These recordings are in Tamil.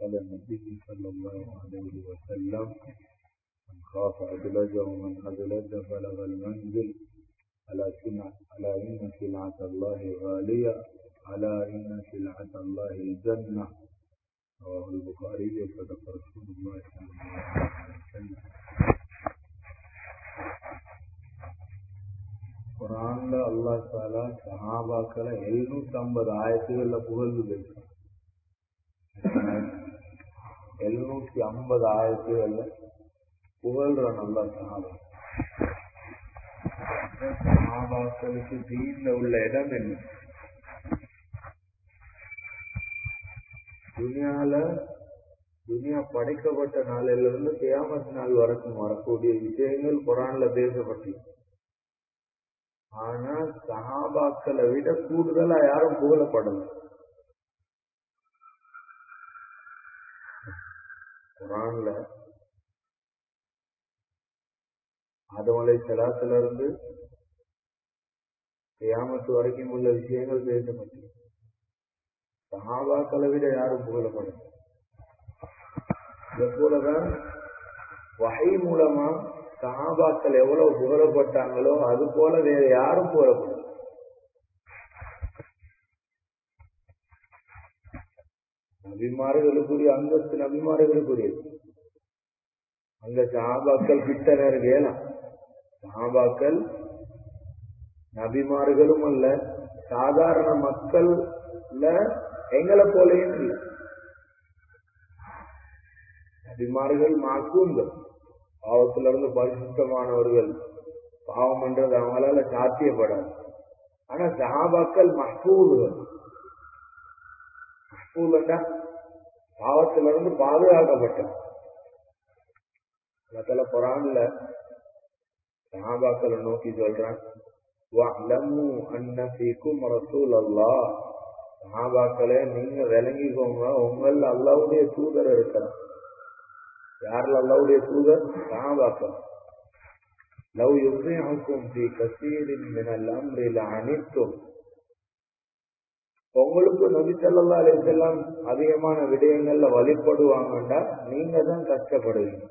قال النبي صلى الله عليه وسلم من خاف أدلج ومن أدلج بلغ المنزل ألا ألا إن سلعة الله غالية ألا إن سلعة الله الجنة رواه البخاري وصدق رسول الله صلى الله عليه وسلم குரான்ல அல்லா தாலா சஹாபாக்களை எழுநூத்தி ஐம்பது ஆயிரத்துகள்ல புகழ்ந்து பேசுறான் எழுநூத்தி ஐம்பது ஆயிரத்துகள்ல புகழ்றான் அல்லா சஹாபா சஹாபாக்களுக்கு தீன்ல உள்ள இடம் என்ன துனியால துனியா படைக்கப்பட்ட நாளில இருந்து கியாமத் நாள் வரைக்கும் வரக்கூடிய விஷயங்கள் குரான்ல பேசப்பட்டு ஆனா சஹாபாக்களை விட கூடுதலா யாரும் புகழப்படல குரான்ல ஆதமலை செலாத்துல இருந்து கியாமத்து வரைக்கும் உள்ள விஷயங்கள் பேசப்பட்டு சஹாபாக்களை விட யாரும் புகழப்படும் இதை போலதான் வகை மூலமா சஹாபாக்கள் எவ்வளவு புகழப்பட்டாங்களோ அது போல வேற யாரும் புகழப்படும் நபிமார்களுக்குரிய அந்தஸ்து நபிமார்களுக்குரியது அங்க சஹாபாக்கள் கிட்ட வேற கேலாம் சஹாபாக்கள் நபிமார்களும் அல்ல சாதாரண மக்கள்ல எங்களை போலையும் இல்லை நபிமார்கள் மாசூன்கள் பாவத்திலிருந்து பரிசுத்தமானவர்கள் பாவம் என்றது அவங்களால சாத்தியப்படாது ஆனா சஹாபாக்கள் மஹூதுகள் மஹூல்னா பாவத்திலிருந்து பாதுகாக்கப்பட்டது மத்தல குரான்ல சஹாபாக்களை நோக்கி சொல்றான் وَاعْلَمُوا أَنَّ فِيكُمْ رَسُولَ اللَّهِ சஹாபாக்களே நீங்க விளங்கிக்கோங்க உங்கள் அல்லாவுடைய தூதர் இருக்கிறார் யாரில் அல்லாவுடைய தூதர் சஹாபாக்கள் லவ் யுஸ்ரிஹுக்கும் ஃபீ கஸீரின் மினல் அம்ரி லஅனித்தும் உங்களுக்கு நபி ஸல்லல்லாஹு அலைஹி வஸல்லம் அதிகமான விடயங்கள்ல வழிபடுவாங்கண்டா நீங்க தான் கஷ்டப்படுவீங்க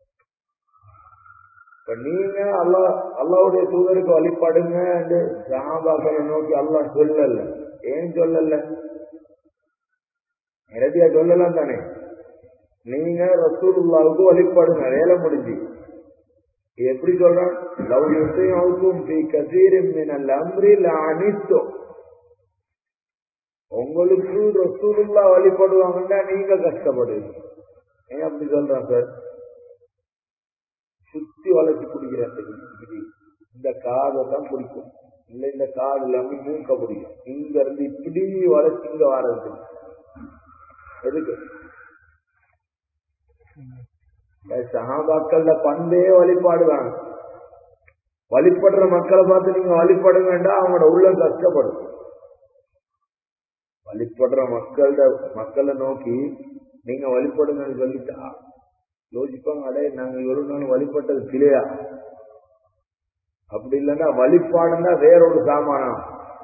இப்ப நீங்க அல்லா அல்லாவுடைய தூதருக்கு வழிபடுங்க என்று சஹாபாக்களை நோக்கி அல்லாஹ் சொல்லல ஏன் சொல்லல நேரடியா சொல்லலாம் தானே நீங்க ரசூலுல்லாவுக்கு வழிபடுங்க வேலை முடிஞ்சு எப்படி சொல்றான் லவ் யுசையும் ஃபீ கஸீரின் மினல் அம்ரி லஅனித்தும் உங்களுக்கு ரசூலுல்லா வழிபடுவாங்கன்னா நீங்க கஷ்டப்படுவீங்க ஏன் அப்படி சொல்றான் சார் சுத்தி வளைச்சு குடிக்கிறேன் இந்த காதை தான் பிடிக்கும் இல்ல இந்த காது இல்லாம மூக்க பிடிக்கும் இங்க இருந்து இப்படி வளைச்சு இங்க வர்றது எதுக்கு சகாபாக்கள்ல பண்பே வழிபாடு தான் வழிபடுற மக்களை பார்த்து நீங்க வழிபடுங்கண்டா அவங்களோட உள்ள கஷ்டப்படும் வழிபடுற மக்கள்ட மக்களை நோக்கி நீங்க வழிபடுங்கன்னு சொல்லிட்டா யோசிப்பாங்க அடே நாங்க இவ்வளவு நாள் வழிபட்டது கிளையா அப்படி இல்லைன்னா வழிபாடுன்னா வேற ஒரு சாமானம்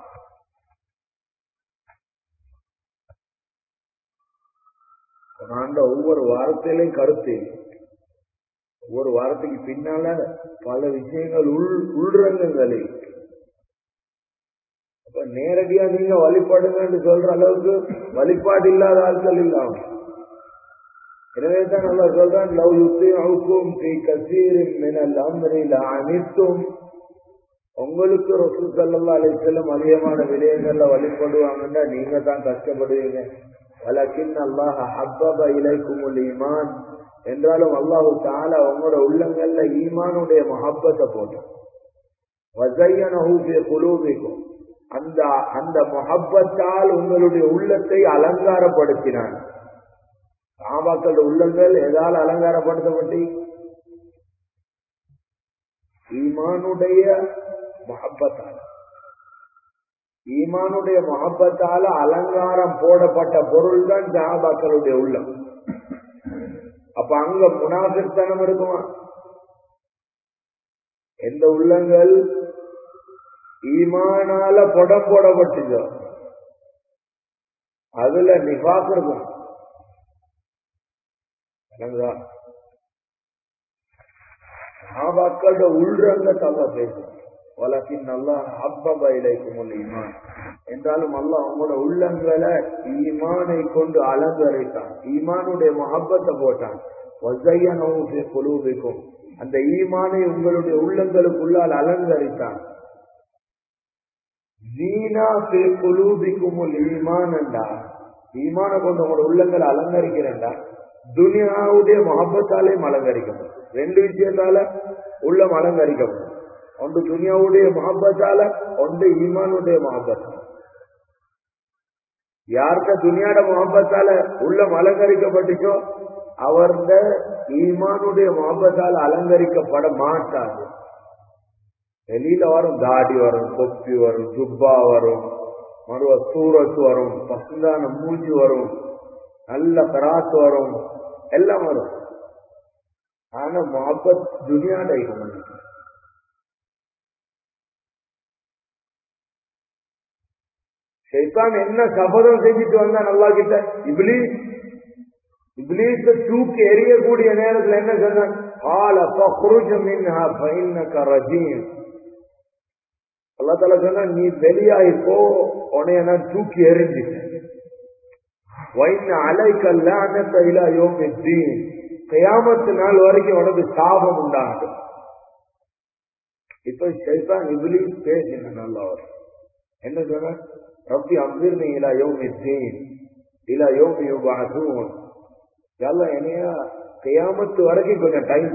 ஆண்ட ஒவ்வொரு வாரத்திலையும் கருத்து ஒவ்வொரு வாரத்துக்கு பின்னால பல விஷயங்கள் உள் உள்ரங்கங்களே அப்ப நேரடியா நீங்க வழிபாடுங்கன்னு சொல்ற அளவுக்கு வழிபாடு இல்லாத ஆட்கள் இல்லாம எனவே தான் நல்லா சொல்றான் லவ் யுத்தியும் ஃபீ கஸீரின் மினல் அம்ரி லஅனித்தும் உங்களுக்கு ரசூல் ஸல்லல்லாஹு அலைஹி வஸல்லம் அதிகமான விடயங்கள்ல வழிபடுவாங்கன்னா நீங்க தான் கஷ்டப்படுவீங்க வலக்கின் அல்லாஹ் ஹப்பப இலைக்குமுல் ஈமான் என்றாலும் அல்லாஹு தஆலா உங்களோட உள்ளங்கள்ல ஈமானுடைய மஹப்பத்தை போட்டு வஸய்யனஹு ஃபீ குலூபிக்கும் அந்த அந்த மொஹப்பத்தால் உங்களுடைய உள்ளத்தை அலங்காரப்படுத்தினான் சாபாக்கள் உள்ளங்கள் எதால் அலங்காரப்படுத்தப்பட்டு ஈமானுடைய மொஹப்பத்தால் ஈமானுடைய மொஹப்பத்தால அலங்காரம் போடப்பட்ட பொருள் தான் சாபாக்களுடைய உள்ளம் அப்ப அங்க முனாபித்தனம் இருக்குமா எந்த உள்ளங்கள் ஈமானால படம் போடப்பட்டுச்சோ அதுல நிபாஸ் இருக்கும் விளங்குதா சஹாபாக்களோட உள்ரங்கத்தை அல்லாஹ் பேசுறான் வலக்கின் அல்லாஹ் அப்பப இலைக்கும் ஈமான் என்றாலும் அல்லாஹ் அவங்களோட உள்ளங்களை ஈமானை கொண்டு அலங்கரித்தான் ஈமானுடைய மஹப்பத்தை போட்டான் வசையனவு குழுவிக்கும் அந்த ஈமானை உங்களுடைய உள்ளங்களுக்குள்ளால் அலங்கரித்தான் ஜீனா பே குலூபிக்கும் ஈமானண்டா ஈமான கொண்டு உங்களோட உள்ளங்களை அலங்கரிக்கிறேன்டா துனியாவுடைய மகப்பத்தாலையும் அலங்கரிக்கப்படும் ரெண்டு விஷயத்தால உள்ளம் அலங்கரிக்கப்படும் ஒன்று துனியாவுடைய மகப்பத்தால ஒன்று ஈமானுடைய மகப்பத்தால யார்கிட்ட துனியாட மகப்பத்தால உள்ளம் அலங்கரிக்கப்பட்டுச்சோ அவர்த ஈமானுடைய மகப்பத்தால் அலங்கரிக்கப்பட மாட்டாது வெளியில வரும் தாடி வரும் தொப்பி வரும் ஜுப்பா வரும் மறுவ சூரத் வரும் பசுந்தான மூஞ்சி வரும் நல்ல கராத்து வரும் எல்லாம் வரும் ஆனா மொஹப்பத் துனியாட ஷைத்தான் என்ன சபதம் செஞ்சுட்டு வந்தா நல்லா கிட்ட இப்ளீஸ் இப்ளீஸ தூக்கி எரியக்கூடிய நேரத்துல என்ன சொன்னான் ஆல ஃபக்ருஜ மின்ஹா ஃபைன்னக ரஜீம் அல்லாஹ் தஆலா சொன்னா நீ வெளியாகி போ உன்னைய நான் தூக்கி எறிஞ்சிட்டேன் வைன் அலைக்க லானத இலா யௌமித்தீன் கியாமத் நாள் வரைக்கும் உனக்கு சாபம் உண்டாகும் இப்ப ஷைத்தான் இப்ளீஸ் பேசின நல்லா என்ன சொன்ன ரப்பி அம்பிர்னி இலா யௌமித்தீன் இலா யௌமி யுபஅதூன் எல்லாம் என்னைய கியாமத்து வரைக்கும் கொஞ்சம் டைம்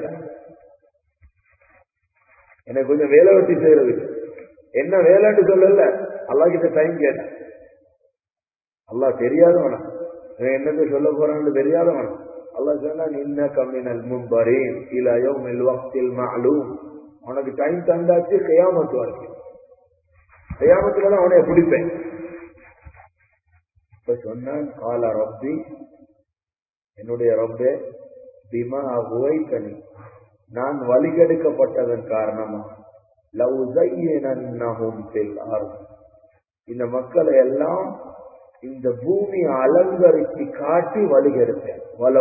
எனக்கு கொஞ்சம் வேலை வெட்டி செய்யறது என்ன வேலைன்னு சொல்லல அல்லா கிட்ட டைம் கேட்டேன் அல்லா தெரியாதவனா என்னது சொல்ல போறான்னு தெரியாதவனா அல்லா சொன்னா நின்ன கம்மினல் மும்பரீன் இலயோ மில் வக்தில் மாலூம் உனக்கு டைம் தந்தாச்சு கையாமத்து வரைக்கும் கையாமத்துல தான் அவனைய பிடிப்பேன் இப்ப சொன்னான் கால ரப்பி என்னுடைய ரப்பே பிமா உவைத்தனி நான் வழிகெடுக்கப்பட்டதன் காரணமா இந்த மக்களை எல்லாம் இந்த பூமியை அலங்கரித்து காட்டி வழிகெடுத்தேன்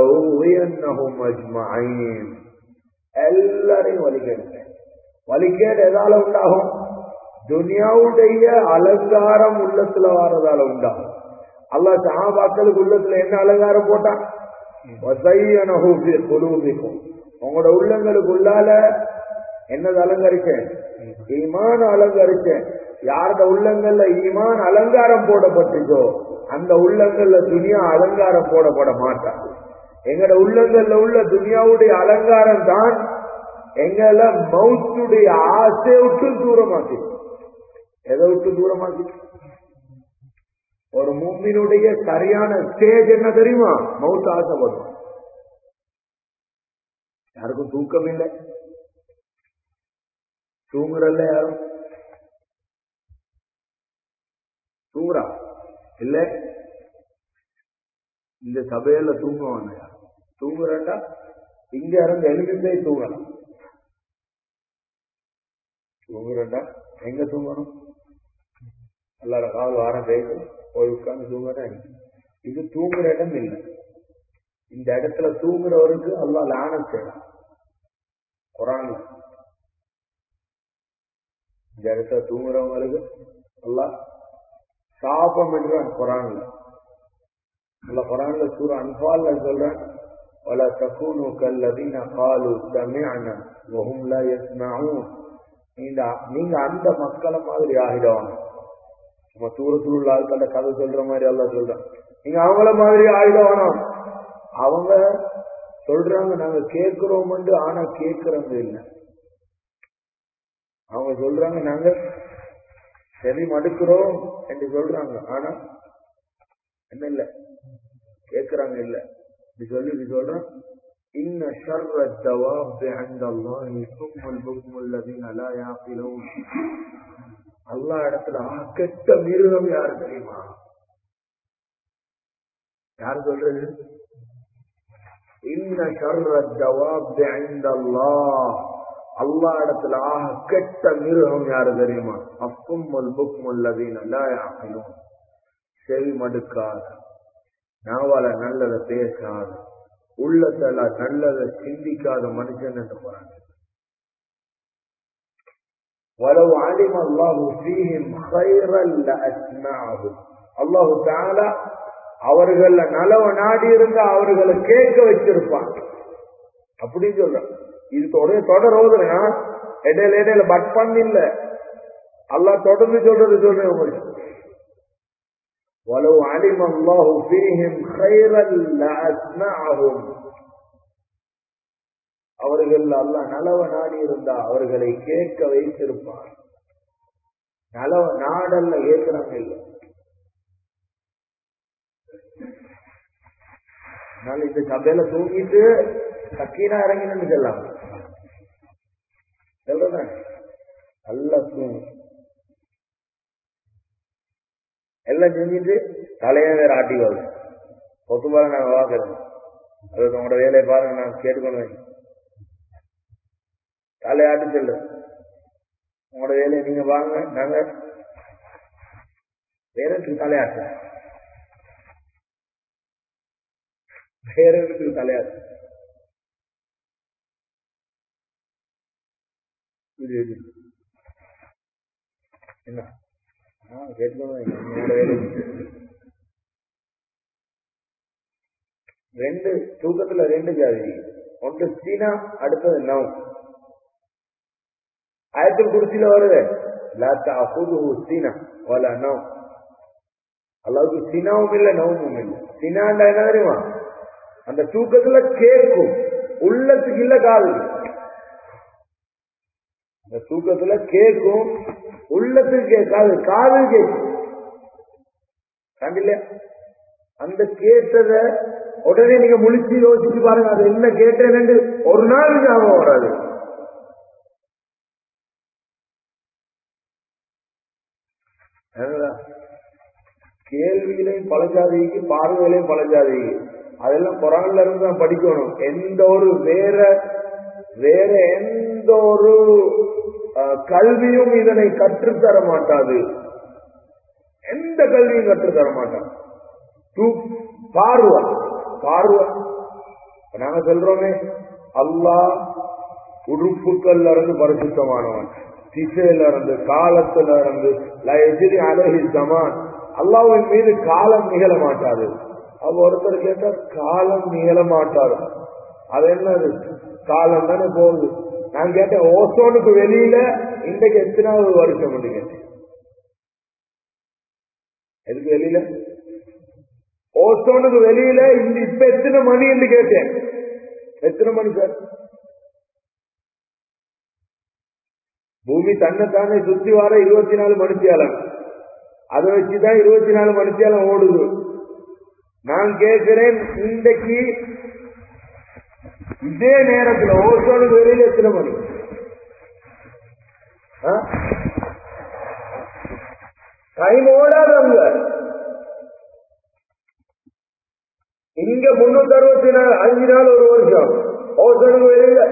எல்லாரையும் வழிகெடுத்தேன் வழிகேடு எதால உண்டாகும் துனியாவுடைய அலங்காரம் உள்ளத்துல வாரதால உண்டாகும் அல்லா சகாபாக்களுக்கு உள்ளத்துல என்ன அலங்காரம் போட்டான் உங்களோட உள்ளங்களுக்கு உள்ளால என்னது அலங்கரிச்சேன் ஈமான் அலங்கரிச்சேன் யாரோட உள்ளங்கள்ல ஈமான் அலங்காரம் போடப்பட்டுச்சோ அந்த உள்ளங்கள்ல துனியா அலங்காரம் போடப்பட மாட்டான் எங்கட உள்ளங்கள்ல உள்ள துனியாவுடைய அலங்காரம் தான் எங்களை மவுத்துடைய ஆசை விட்டு தூரமாக்கி எதை விட்டு தூரமாக்கி ஒரு மூமினுடைய சரியான ஸ்டேஜ் என்ன தெரியுமா மவுத்து ஆசைப்படும் யாருக்கும் தூக்கம் இல்லை தூங்குறல்ல யாரும் தூங்குறா இல்ல இந்த சபையில தூங்குவாங்க யாரும் தூங்குறா இங்க இருந்து எழுதிட்டே தூங்கலாம் தூங்குறா எங்க தூங்கணும் எல்லார கால் வாரம் கேட்கும் போய் உட்கார்ந்து தூங்குறேன் இது தூங்குற இடம் இல்லை இந்த இடத்துல தூங்குறவருக்கு அல்லா லானம் செய்யலாம் குரான்ல இந்த இடத்துல தூங்குறவங்களுக்கு அல்லா சாபம் என்றான் குரான்ல அல்ல குரான்ல சூர அன்பால்ல சொல்றான் ولا تكونوا كالذين قالوا سمعنا وهم لا يسمعون நீங்க அந்த மக்களை மாதிரி ஆகிடுவாங்க நம்ம தூரத்தில் உள்ள ஆட்கள கதை சொல்ற மாதிரி எல்லாம் சொல்றான் நீங்க அவங்கள மாதிரி ஆயிடுவானோம் அவங்க சொல்றாங்க நாங்க கேட்கிறோம் ஆனா கேட்கறது இல்லை அவங்க சொல்றாங்க நாங்க சரி மடுக்கிறோம் என்று சொல்றாங்க ஆனா என்ன இல்ல கேக்குறாங்க இல்ல இப்படி சொல்லி இப்படி சொல்றான் இன்ன ஷர்ர الدواب عند الله ثم البكم الذين لا يعقلون அல்லாஹ் இடத்துல கெட்ட மிருகம் யாரு தெரியுமா யார் சொல்றது இன்ன ஷர்ர الدواب عند الله அல்லா இடத்துல ஆக கெட்ட மிருகம் யாரு தெரியுமா அப்பும் புக்கும் உள்ளதீன செவி மடுக்காத நாவால நல்லத பேசாத உள்ளத்துல நல்லதை சிந்திக்காத மனுஷன் என்று போறாங்க ولو علم الله فيهم خيرا لأسمعهم الله تعالى அவர்கள் நலவ நாடி இருந்தா அவர்களை கேட்க வச்சிருப்பான் அப்படின்னு சொல்ற இது தொடர் தொடர் ஓதுறா இடையில இடையில பட் பண்ண அல்லா தொடர்ந்து சொல்றது சொல்றேன் உங்களுக்கு ولو علم الله فيهم خيرا لأسمعهم அவர்கள் அல்லாஹ் நலவ நாடி இருந்தா அவர்களை கேட்க வைத்திருப்பார் நலவ நாடல்ல ஏற்கிறாங்க இல்லை அதனால இந்த சபையில தூங்கிட்டு சக்கீனா இறங்கினு செல்லாம் சொல்றேன் நல்லா தூங்கும் எல்லாம் செஞ்சுட்டு தலையை வேற ஆட்டி வருது ஒத்து பாருங்க நாங்க வாக்குறோம் அது உங்களோட வேலையை பாருங்க நான் கேட்டுக்கொண்டு தலையாட்டி செல்ற உங்களோட வேலையை நீங்க பாருங்க நாங்க வேற தலையாட்டு வேற இடத்துக்கு தலையாட்டு இது இது என்ன ஆ கேட்டுக்கோங்க உங்களோட வேலை ரெண்டு தூக்கத்துல ரெண்டு ஜாதி ஒன்று சீனா அடுத்தது நவ் ஆயத்தில் குறிச்சியில வருது சீனா வல நவ் அல்லாவுக்கு சினாவும் இல்லை நவமும் இல்லை சினாண்டா என்ன தெரியுமா அந்த தூக்கத்துல கேட்கும் உள்ளத்துக்கு இல்ல காது அந்த தூக்கத்துல கேட்கும் உள்ளத்துக்கு கேட்காது காது கேட்கும் கண்டில்ல அந்த கேட்டத உடனே நீங்க முழிச்சு யோசிச்சு பாருங்க அது என்ன கேட்டேன்னு ஒரு நாள் ஞாபகம் வராது கேள்வியிலையும் பல ஜாதிக்கு பார்வையிலையும் பல ஜாதிக்கு அதெல்லாம் குரான்ல இருந்து தான் படிக்கணும் எந்த ஒரு வேற வேற எந்த ஒரு கல்வியும் இதனை கற்றுத்தர மாட்டாது எந்த கல்வியும் கற்றுத்தர மாட்டான் டூ பார்வை பார்வை நாங்க சொல்றோமே அல்லாஹ் உறுப்புகள்ல இருந்து பரிசுத்தமானவன் திசையில இருந்து காலத்துல இருந்து எதிரி அழகி சமான் அல்லாவின் மீது காலம் நிகழ மாட்டாது அப்ப ஒருத்தர் கேட்டா காலம் நிகழ மாட்டாரு அது என்னது காலம் தானே போகுது நான் கேட்டேன் ஓசோனுக்கு வெளியில இன்றைக்கு எத்தனாவது வருஷம் கேட்டேன் எதுக்கு வெளியில ஓசோனுக்கு வெளியில இந்த இப்ப எத்தனை மணி என்று கேட்டேன் எத்தனை மணி சார் பூமி தன்னைத்தானே சுத்தி வர இருபத்தி நாலு மணித்தியாலம் அதை வச்சுதான் இருபத்தி நாலு மணித்தியாலம் ஓடுது நான் கேட்கிறேன் இன்றைக்கு இதே நேரத்தில் ஓசோனுக்கு வெளியில எத்தனை மணி டைம் ஓடாதவங்க இங்க முன்னூத்தி அறுபத்தி நாலு அஞ்சு நாள் ஒரு வருஷம் ஓசோனுக்கு வெளியில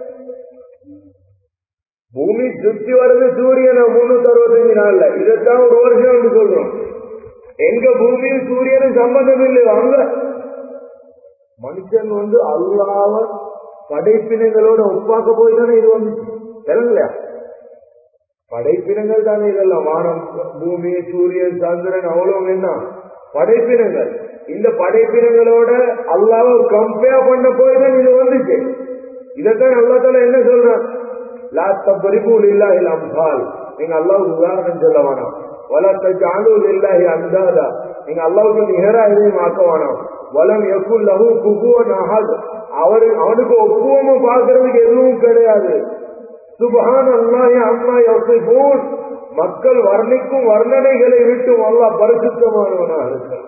பூமி சுத்தி வருது சூரியனை முன்னூத்தி அறுபத்தஞ்சு நாள்ல இதைத்தான் ஒரு வருஷம் என்று சொல்றோம் எங்க பூமியும் சூரியனும் சம்பந்தம் இல்லை அங்க மனுஷன் வந்து அல்லாவ படைப்பினங்களோட ஒப்பாக்க போய் தானே இது வந்து இல்லையா படைப்பினங்கள் தானே இதெல்லாம் வானம் பூமி சூரியன் சந்திரன் அவ்வளவு வேண்டாம் படைப்பினங்கள் இந்த படைப்பினங்களோட அல்லாவ கம்பேர் பண்ண போய் தான் இது வந்துச்சு இதைத்தான் அல்லத்தால என்ன சொல்றான் லாஸ்ட் பரிபூல் இல்லாஹில் அம்பால் நீங்க அல்லாவுக்கு உதாரணம் சொல்ல வேணாம் வளர்த்த ஜானூல் இல்லாஹி அந்தாதா நீங்க அல்லாவுக்கு நிகரா எதையும் ஆக்க வேணாம் வலம் எக்குல் லஹு குபுவன் அஹத் அவரு அவனுக்கு ஒப்புவமும் பார்க்கறதுக்கு எதுவும் கிடையாது சுபஹான் அல்லாஹி அம்மா யோசிப்பூன் மக்கள் வர்ணிக்கும் வர்ணனைகளை விட்டு அல்லா பரிசுத்தமானவனாக இருக்கிறான்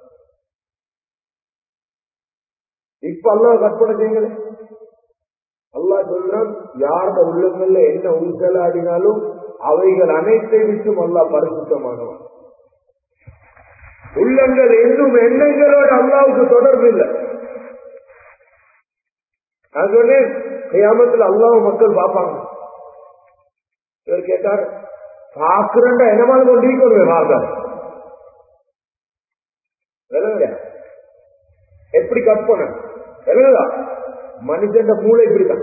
இப்ப அல்லா கற்பனை செய்யுங்களே அல்லா சொல்றான் யாரோட உள்ளங்கள்ல என்ன ஊசலாடினாலும் அவைகள் அனைத்தை விட்டும் அல்லா பரிசுத்தமானவன் உள்ளங்கள் என்னும் எண்ணங்களோடு அல்லாவுக்கு தொடர்பு இல்லை நான் சொன்னேன் கியாமத்தில் அல்லாஹ் மக்கள் பார்ப்பாங்க இவர் கேட்டார் பாக்குறண்டா என்னமால கொண்டிருக்கணும் மார்க்கம் எப்படி கற்பனை விளங்குதா மனுஷன் மூளை இப்படிதான்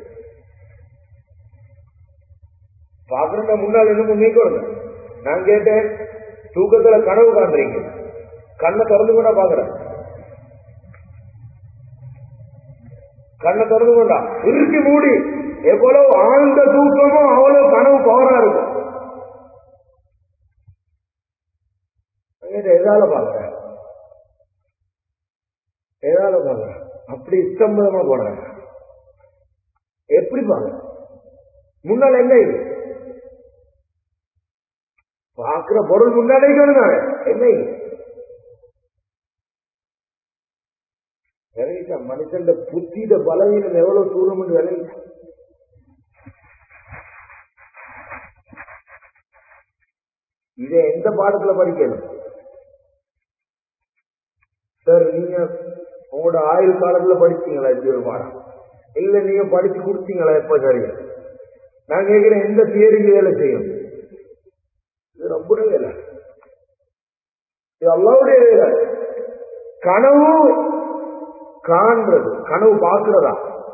பாக்குறத முன்னால் என்னமோ நீக்கணும் நான் கேட்டேன் தூக்கத்துல கனவு காண்றீங்க கண்ணை திறந்து கூட பாக்குறேன் கண்ணை திறந்து கொண்டா இறுக்கி மூடி எவ்வளவு ஆழ்ந்த தூக்கமோ அவ்வளவு கனவு பவரா இருக்கும் எதால பாக்குறேன் எதால பாக்குறேன் அப்படி இஷ்டம்பதமா போடுறேன் எப்படி பாக்குறேன் முன்னால் என்ன இது பாக்குற பொருள் முன்னாலே என்ன இது விளைவிச்சா மனுஷன் புத்தியிட பலவீனம் எவ்வளவு தூரம் விளைவிச்சா இதை எந்த பாடத்துல படிக்கணும் சார் நீங்க உங்களோட ஆயுள் காலத்துல படிச்சீங்களா இப்படி ஒரு பாடம் இல்ல நீங்க படிச்சு கொடுத்தீங்களா எப்ப சரியா நான் கேட்கிறேன் எந்த தியரிக்கு வேலை செய்யும் இது ரொம்ப வேலை இது அல்லாவுடைய வேலை கனவு காண்றது கனவு பார்க்கிறதா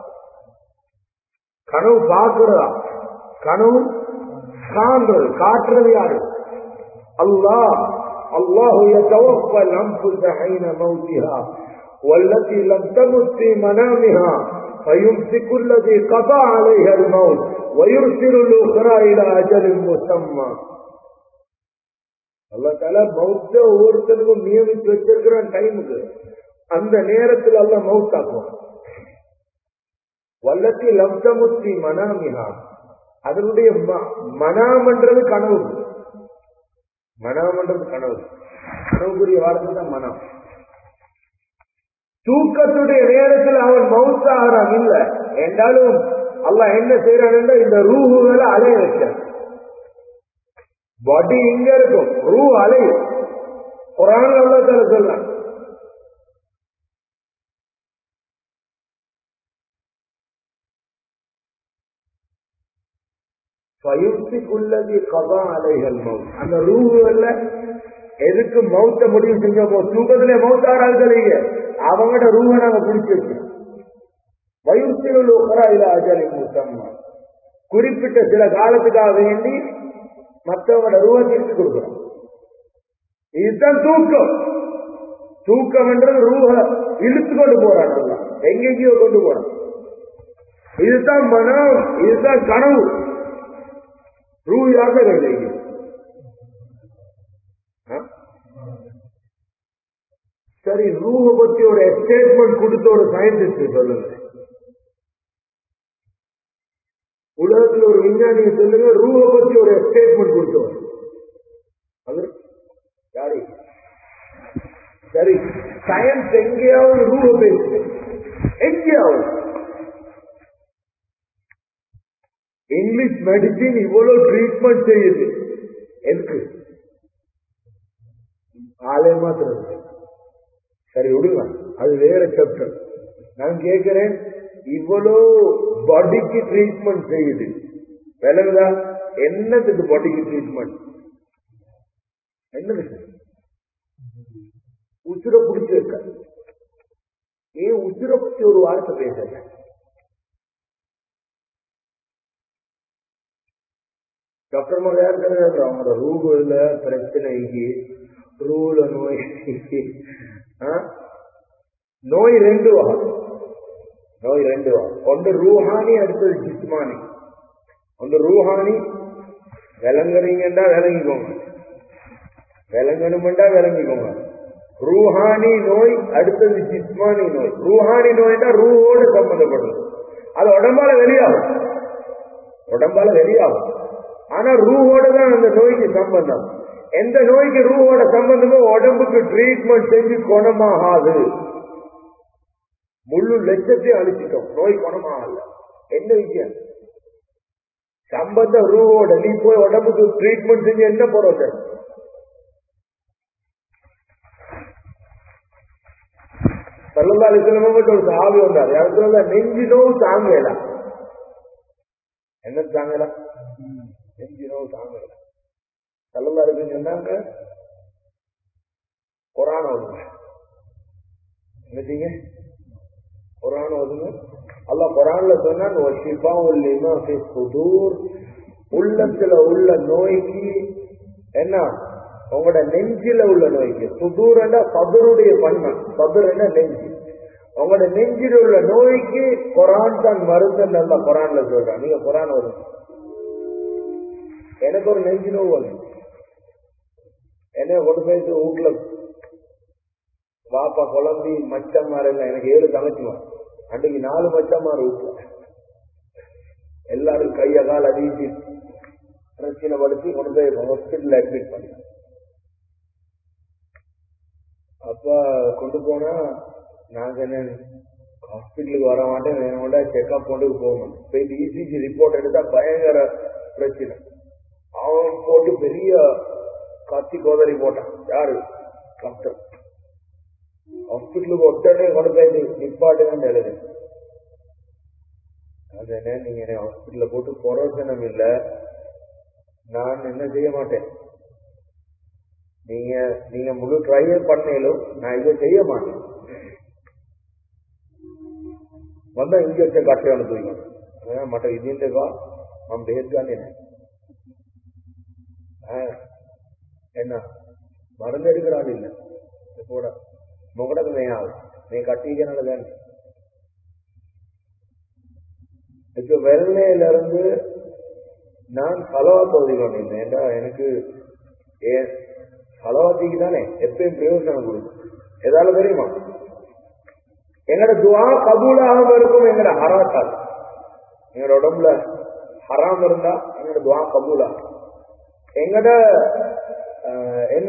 கனவு பார்க்கிறதா கனவு காண்றது காட்டுறது யாரு அல்லாஹ் الله يتوفى الأنفس حين موتها والتي لم تمت في منامها فيمسك الذي قضى عليها الموت ويرسل الأخرى إلى أجل مسمى அல்லா தால மௌத்த ஒவ்வொருத்தருக்கும் நியமித்து வச்சிருக்கிறான் டைமுக்கு அந்த நேரத்தில் அல்ல மவுத்தாக்கும் வல்லத்தி லப்தமுத்தி மனாமினா அதனுடைய மனாமன்றது கனவு மனம்ன்றது கனவு கனவுக்குரிய வார்த்தை தான் மனம் தூக்கத்துடைய நேரத்தில் அவன் மவுத்தாகிறான் இல்ல என்றாலும் அல்ல என்ன செய்யறான் இந்த ரூஹுகளை அலைய வைக்கிறான் பாடி இங்க இருக்கும் ரூ அலையும் குரான் அல்லத்தால சொல்றான் பயிற்சிக்குள்ளது கதா அலைகள் மவுத் அந்த ரூஹுகள்ல எதுக்கு மவுத்த முடிவு செஞ்சோமோ தூக்கத்திலே மவுத்தாராங்க அவங்களோட ரூஹை நாங்க பிடிச்சி வச்சோம் வயுத்தியில் உக்கராயில அஜலி முத்தம்மா குறிப்பிட்ட சில காலத்துக்காக வேண்டி மற்றவங்களோட ரூஹை திருப்பி கொடுக்குறோம் இதுதான் தூக்கம் தூக்கம் என்றது ரூஹ இழுத்து கொண்டு போறான் எங்கெங்கயோ கொண்டு போறான் இதுதான் மனம் இதுதான் கனவு ரூ யார்கிட்ட கிடையாது சரி ரூஹ பத்தி ஒரு ஸ்டேட்மெண்ட் கொடுத்த ஒரு சயின்டிஸ்ட் சொல்லுங்க உலகத்தில் ஒரு விஞ்ஞானியை சொல்லுங்க ரூஹ பத்தி ஒரு ஸ்டேட்மெண்ட் கொடுத்தவர் அது யாரு சரி சயின்ஸ் எங்கேயாவது ரூஹ பேசு எங்கேயாவது இங்கிலீஷ் மெடிசின் இவ்வளவு ட்ரீட்மெண்ட் செய்யுது எதுக்கு ஆளே மாத்திரம் சரி விடுங்க அது வேற சாப்டர் நான் கேட்கிறேன் இவ்வளோ பாடிக்கு ட்ரீட்மெண்ட் செய்யுது விலகுதா என்னத்துக்கு பாடிக்கு ட்ரீட்மெண்ட் என்னது உசுர பிடிச்சி வைக்க ஏன் உசுர பத்தி ஒரு வார்த்தை பேசுறேன் டாக்டர் மாதிரி யார் கிடையாது அவங்களோட ரூபுல பிரச்சனைக்கு ரூல நோய் நோய் ரெண்டு வகை நோய் ரெண்டு வகை ஒன்று ரூஹானி அடுத்தது ஜிஸ்மானி ஒன்று ரூஹானி விளங்குறீங்கண்டா விளங்கிக்கோங்க விளங்கணுமெண்டா விளங்கிக்கோங்க ரூஹானி நோய் அடுத்தது ஜிஸ்மானி நோய் ரூஹானி நோய்னா ரூஹோடு சம்பந்தப்படுது அது உடம்பால வெளியாகும் உடம்பால வெளியாகும் ஆனா ரூஹோட தான் அந்த நோய்க்கு சம்பந்தம் எந்த நோய்க்கு ரூஹோட சம்பந்தமோ உடம்புக்கு ட்ரீட்மெண்ட் செஞ்சு குணமாகாது முழு லட்சத்தையும் அழிச்சிட்டோம் நோய் குணமாகல என்ன விஷயம் சம்பந்தம் ரூஹோட நீ போய் உடம்புக்கு ட்ரீட்மெண்ட் செஞ்சு என்ன போறோம் சல்லல்லாலி சிலமட்டு ஒரு சாவி வந்தார் யாருக்கு நெஞ்சு நோவு தாங்கல என்ன தாங்கல நெஞ்சு நோவு தாங்கல சல்லல்லாலி சொன்னாங்க குரான் ஓடுங்க என்னத்தீங்க குரான் ஓதுங்க அல்லாஹ் குரான்ல சொன்னான் "வஷிஃபாஉல் லிமா ஃபி சுதூர்." உள்ளத்துல உள்ள நோய்க்கு என்ன உங்களோட நெஞ்சில உள்ள நோய்க்கு சுதூரண்டா சதுருடைய பன்மை சதுரண்டா நெஞ்சு உங்களோட நெஞ்சில் உள்ள நோய்க்கு குரான் தான் மருந்து நல்லா குரான்ல சொல்றான் நீங்க குரான் வரும் எனக்கு ஒரு நெஞ்சு நோய் வரும் என்ன கொண்டு போய் வீட்டுல பாப்பா குழம்பி மச்சம்மார் எல்லாம் எனக்கு ஏழு தங்கச்சிமா அன்றைக்கு நாலு மச்சம்மார் வீட்டுல எல்லாரும் கைய கால் அதிகி பிரச்சனை படுத்தி கொண்டு போய் ஹாஸ்பிட்டல் அட்மிட் பண்ணி அப்ப கொண்டு போனா நான் சொன்னேன் ஹாஸ்பிட்டலுக்கு வர மாட்டேன் வேணும்டா செக்அப் கொண்டு போகணும் போயிட்டு இசிஜி ரிப்போர்ட் எடுத்தா பயங்கர பிரச்சனை அவன் போட்டு பெரிய கத்தி கோதரி போட்டான் யாரு டாக்டர் ஹாஸ்பிட்டலுக்கு ஒட்டனே கொண்டு போய் நிப்பாட்டுங்கன்னு எழுது அது என்ன நீங்க என்ன ஹாஸ்பிட்டல்ல போட்டு புரோசனம் இல்ல நான் என்ன செய்ய மாட்டேன் நீங்க நீங்க முழு ட்ரையல் பண்ணேலும் நான் இதை செய்ய மாட்டேன் வந்தா இன்ஜெக்ஷன் கட்டி அனுப்புவீங்க மற்ற இதுண்டா நம்ம பேசுவானே என்ன மருந்து எடுக்கிறாள் இல்ல கூட முகடக்கு வேணாம் நீ கட்டிக்கனால இப்ப வெள்ளையில இருந்து நான் சலவாத்து ஓதிக்கணும் இல்லை ஏண்டா எனக்கு ஏன் சலவாத்திக்கு தானே எப்பயும் பிரயோஜனம் கொடுக்கும் எதால தெரியுமா எங்கட துவா கபூலாக இருக்கும் எங்கட ஹராத்தால் எங்கட உடம்புல ஹராம் இருந்தா எங்கட துவா கபூலா எங்கட என்ன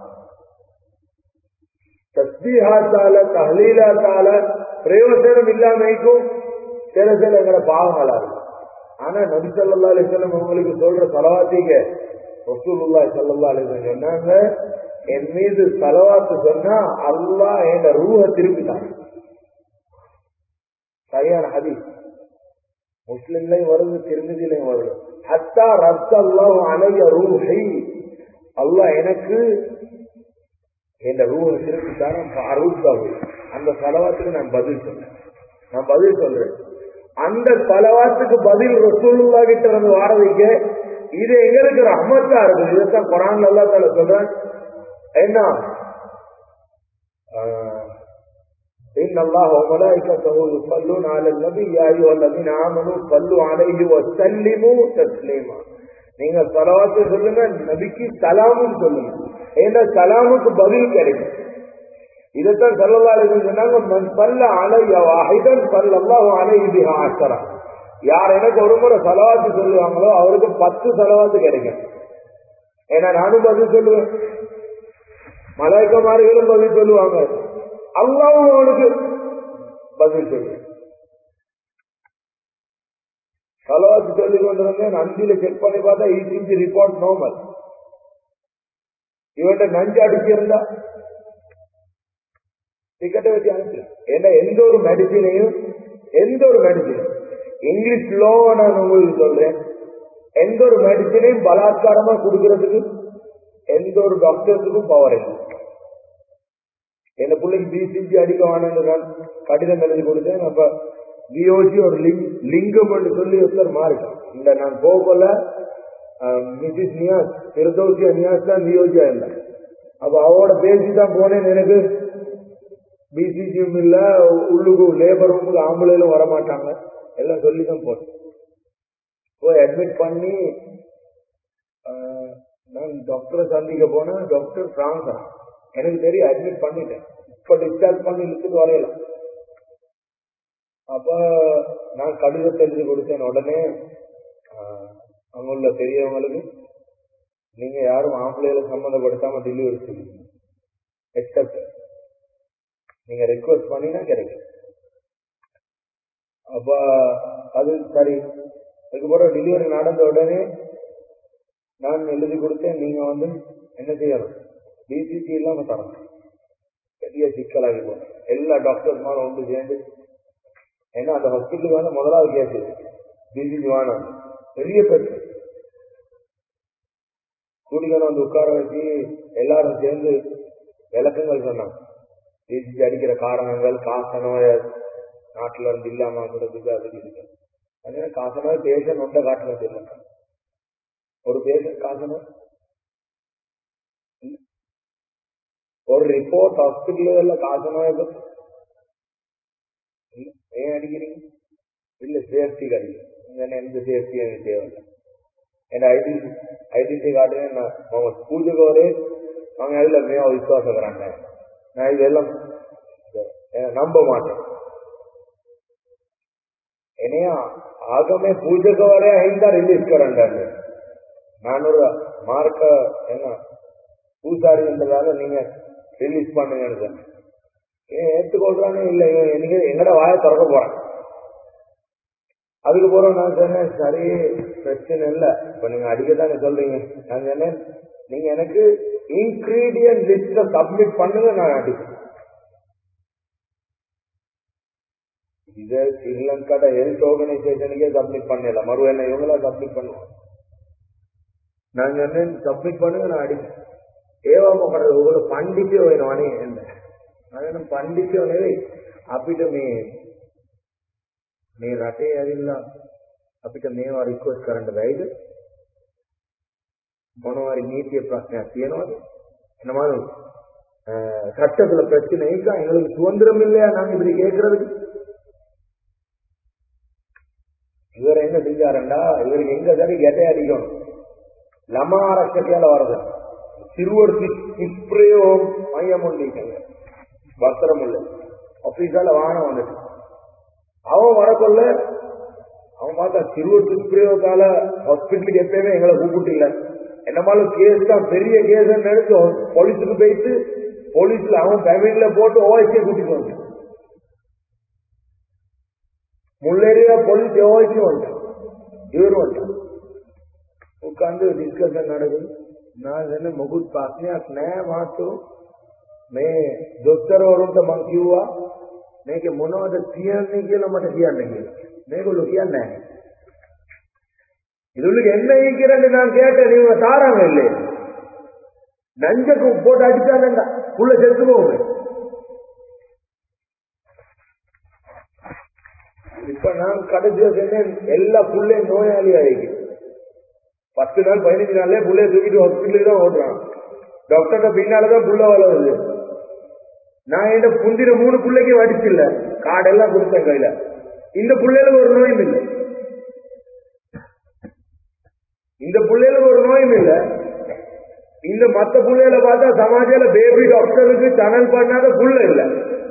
தஸ்பீஹாத்தால தஹலீலாத்தால பிரயோஜனம் இல்லாமைக்கும் சில சில எங்கட பாவங்களா இருக்கும் ஆனா நபி சல்லா அலிஸ்லாம் உங்களுக்கு சொல்ற சலவாத்திக ரசூலுல்லா சல்லா அலிஸ்லாம் சொன்னாங்க என் மீது சலவாத்து சொன்னா அல்லா என் ரூஹ திருப்பிட்டான் சரியான ஹதி முஸ்லிம்லையும் வருது திருமதியிலையும் வருது ஹத்தா ரத்த அல்லாஹ் அலைய ரூஹை அல்லாஹ் எனக்கு என் ரூஹ திருப்பிட்டான் அருத்தாவு அந்த சலவாத்துக்கு நான் பதில் சொன்னேன் நான் பதில் சொல்றேன் அந்த பலவாத்துக்கு பதில் ரசூலுல்லா கிட்ட இருந்து வாரதுக்கு இது எங்களுக்கு ரஹ்மத்தா இருக்குது இதைத்தான் குரான் அல்லா தால சொல்றேன் என்ன إن الله وملائكته يصلون على النبي يا أيها الذين آمنوا صلوا عليه وسلموا تسليما நீங்க சலவாத்து சொல்லுங்க நபிக்கு சலாமும் சொல்லுங்க ஏன்னா சலாமுக்கு பதில் கிடைக்கும் இதைத்தான் சல்லல்லா சொன்னாங்க மண் பல்ல அலைய வாஹிதன் பல்லல்லாஹு அலைஹி பிஹா அஷரா யார் எனக்கு ஒரு முறை செலவாத்து சொல்லுவாங்களோ அவருக்கு பத்து செலவாத்து கிடைக்கும் ஏன்னா நானும் பதில் சொல்லுவேன் மலைக்கமாரிகளும் பதில் சொல்லுவாங்க அல்லாவும் அவனுக்கு பதில் சொல்லுவேன் செலவாத்து சொல்லி கொண்டிருந்தேன் அஞ்சில செக் பண்ணி பார்த்தா இசிஜி ரிப்போர்ட் நோமல் இவன்ட்ட நஞ்சு அடிச்சிருந்தா டிக்கெட்டை வச்சு அனுப்பி ஏன்னா எந்த ஒரு மெடிசினையும் எந்த ஒரு மெடிசினும் இங்கிலீஷ் லோவை நான் உங்களுக்கு சொல்றேன் எந்த ஒரு மெடிசினையும் பலாத்காரமா கொடுக்கறதுக்கு எந்த ஒரு டாக்டர்ஸுக்கும் பவர் இல்லை என் பிள்ளைக்கு பிசிஜி அடிக்க வேணும்னு நான் கடிதம் எழுதி கொடுத்தேன் அப்ப பிஓசி ஒரு லிங் லிங்கம் சொல்லி ஒருத்தர் மாறிட்டான் இந்த நான் போகல மிசிஸ் நியாஸ் திருதோசியா நியாஸ் தான் நியோஜியா இருந்தேன் அப்ப அவரோட பேசிதான் போனேன் எனக்கு பிசிஜியும் இல்ல உள்ளுக்கு லேபர் ரூமுக்கு ஆம்பளையிலும் வரமாட்டாங்க எல்லாம் சொல்லி தான் போனேன் போய் அட்மிட் பண்ணி நான் டாக்டரை சந்திக்க போனேன் டாக்டர் பிரான்ஸா எனக்கு தெரியும் அட்மிட் பண்ணிட்டேன் இப்ப டிஸ்சார்ஜ் பண்ணி இழுத்துட்டு வரையலாம் அப்ப நான் கடிதத்தை எழுதி கொடுத்தேன் உடனே அங்க உள்ள பெரியவங்களுக்கு நீங்க யாரும் ஆம்பளைகளை சம்மந்தப்படுத்தாம டெலிவரி செய்யுங்க எக்ஸப்ட் நீங்க ரெக்வஸ்ட் பண்ணினா கிடைக்கும் அப்ப அது சரி அதுக்கப்புறம் டெலிவரி நடந்த உடனே நான் எழுதி கொடுத்தேன் நீங்க வந்து என்ன செய்யணும் பிசிசி இல்லாம தரணும் பெரிய சிக்கலாகி போனேன் எல்லா டாக்டர்ஸ் மேலும் ஒன்று சேர்ந்து ஏன்னா அந்த ஹாஸ்பிட்டலுக்கு வந்து முதலாவது கேஸ் பிசிசி வேணும் பெரிய பிரச்சனை கூட்டிக்கணும் வந்து உட்கார வச்சு எல்லாரும் சேர்ந்து விளக்கங்கள் சொன்னாங்க பிசிசி அடிக்கிற காரணங்கள் காச நோய் நாட்டுல இருந்து இல்லாம ஆகுறதுக்கு அதுக்கு இருக்கு அதனால காசனா பேஷன் ஒன்றை காட்டுறது இல்லை ஒரு பேஷன் காசனா ஒரு ரிப்போர்ட் ஹாஸ்பிட்டல் காசனா ஏன் அடிக்கிறீங்க இல்ல சேஃப்டி கிடைக்கும் எந்த சேஃப்டி எனக்கு தேவையில்லை என் ஐடி ஐடென்டி கார்டு நான் அவங்க ஸ்கூலுக்கு ஒரு அவங்க அதுல மேவ விசுவாசக்கிறாங்க நான் இதெல்லாம் நம்ப மாட்டேன் என்னைய ஆகமே பூஜைக்கு வர ஐந்தா ரிலீஸ் கரண்டாங்க நான் ஒரு மார்க்க என்ன பூசாரி என்றதால நீங்க ரிலீஸ் பண்ணுங்கன்னு சொன்னேன் ஏன் ஏற்றுக்கொள்றானே இல்லை நீங்க எங்கட வாய திறக்க போறேன் அதுக்கு போறோம் நான் சொன்னேன் சரி பிரச்சனை இல்லை இப்ப நீங்க அடிக்கத்தானே சொல்றீங்க நான் சொன்னேன் நீங்க எனக்கு இன்கிரீடியன்ட் லிஸ்ட சப்மிட் பண்ணுங்க நான் அடிப்பேன் இத ஸ்ரீலங்காட ஹெல்த் ஆர்கனைசேஷனுக்கே சப்மிட் பண்ணல மறு என்ன இவங்களா சப்மிட் பண்ணுவோம் நான் சொன்னேன் சப்மிட் பண்ணுங்க நான் அடிப்பேன் ඒවම කරලා ඔයගොල්ලෝ පඬිතුයෝ වෙනවනේ එන්න. මම පඬිතුයෝ නෙවෙයි. අපිට මේ මේ රටේ ඇවිල්ලා අපිට මේවා රික්වෙස්ට් කරන්න බැයිද? මොනවාරි නීතිය ප්‍රශ්නයක් තියෙනවද? என்னமாவது சட்டத்துல பிரச்சனை இருக்கா எங்களுக்கு சுதந்திரம் இல்லையா நாங்க இப்படி கேட்கறதுக்கு இவர் என்ன செஞ்சாருண்டா இவருக்கு எங்க சரி கெட்டை அடிக்கணும் லமா அரசக்கையால வருது சிறுவர் துஷ்பிரயோகம் மையம் ஒன்றிருக்காங்க வஸ்திரம் உள்ள ஆபீஸால வாகனம் வந்துட்டு அவன் வரக்கொள்ள அவன் பார்த்தா சிறுவர் துஷ்பிரயோகால ஹாஸ்பிட்டலுக்கு எப்பயுமே எங்களை கூப்பிட்டு இல்ல என்னமாலும் கேஸ் தான் பெரிய கேஸ் எடுத்து போலீஸுக்கு போயிட்டு போலீஸ்ல அவன் ஃபேமிலியில போட்டு ஓஎஸ்சியை கூட்டிட்டு வந்து முள்ளேரியா போலீஸ் ஓஎஸ்சி வந்துட்டான் இவர் வந்துட்டான் உட்காந்து டிஸ்கஷன் நடக்குது நான் என்ன මොකුත් ප්‍රශ්නයක් නෑ මාතෘ මේ දොස්තරවරුන්ට මං කිව්වා මේක මොනවද කියන්නේ කියලා මට කියන්න කියලා. මේගොල්ලෝ කියන්නේ නැහැ. இதுக்கு என்ன ஈக்கிறன்னு நான் கேட்டேன் நீங்க தாராங்க இல்லை நஞ்சக்கு போட்டு அடிச்சாங்கண்டா புள்ள செத்து போகுது இப்ப நான் கடைசியா சொன்னேன் எல்லா புள்ளையும் நோயாளி ஆயிருக்கு பத்து நாள் பதினஞ்சு நாள்லயே புள்ளைய தூக்கிட்டு ஹாஸ்பிட்டலுக்கு தான் ஓடுறான் டாக்டர்கிட்ட பின்னாலதான் புள்ள வளருது நான் என் புந்திர மூணு பிள்ளைக்கு வடிச்சில்ல காடெல்லாம் கொடுத்தேன் கையில இந்த பிள்ளைகளுக்கு ஒரு நோயும் இல்லை இந்த பிள்ளைகளுக்கு ஒரு நோயும் இல்லை இந்த மத்த பிள்ளைகளை பார்த்தா சமாஜால பேபி டாக்டருக்கு சேனல் பண்ணாத புள்ள இல்லை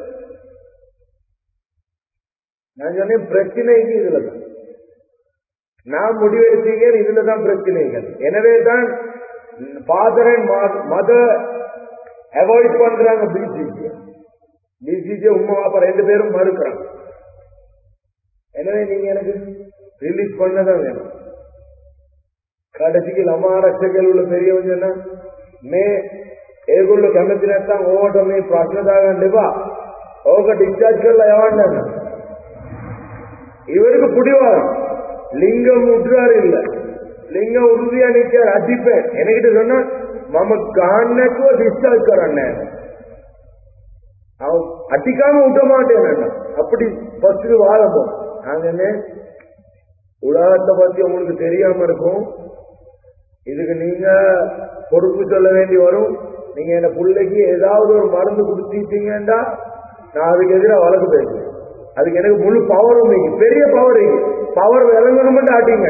நான் சொன்னேன் பிரச்சனைக்கு இதுல தான் நான் முடிவெடுத்தீங்க இதுல தான் பிரச்சனைகள் எனவே தான் ஃபாதர் அண்ட் மதர் அவாய்ட் பண்றாங்க பிசிசி பிசிசி உமா பாப்பா ரெண்டு பேரும் மறுக்கிறாங்க எனவே நீங்க எனக்கு ரிலீஸ் பண்ணதான் வேணும் කඩසිකි ළමා ආරක්ෂකවල පෙරියවන නම් මේ ඒගොල්ලෝ කැමති නැත්නම් ඕවට මේ ප්‍රශ්න දාගන්න එපා. ඕක ඩිස්චාර්ජ් කරලා යවන්න. இவருக்கு புடிவாதம் லிங்கம் விட்டுறாரு இல்ல லிங்கம் உறுதியா நிற்கார் அடிப்பேன் என்கிட்ட சொன்னா மம காணக்குவ டிஸ்சார்ஜ் கரண்ண அவன் அடிக்காம விட்ட மாட்டேன் அப்படி ஃபர்ஸ்ட் வாதம் நாங்க என்ன உலகத்தை பத்தி உங்களுக்கு தெரியாம இருக்கும் இதுக்கு நீங்க பொறுப்பு சொல்ல வேண்டி வரும் நீங்க என்ன பிள்ளைக்கு ஏதாவது ஒரு மருந்து கொடுத்தீங்கன்னா நான் அதுக்கு எதிராக வழக்கு பேசுவேன் அதுக்கு எனக்கு முழு பவரும் இருக்கு பெரிய பவர் இருக்கு பவர் விளங்கணும் ஆட்டிங்க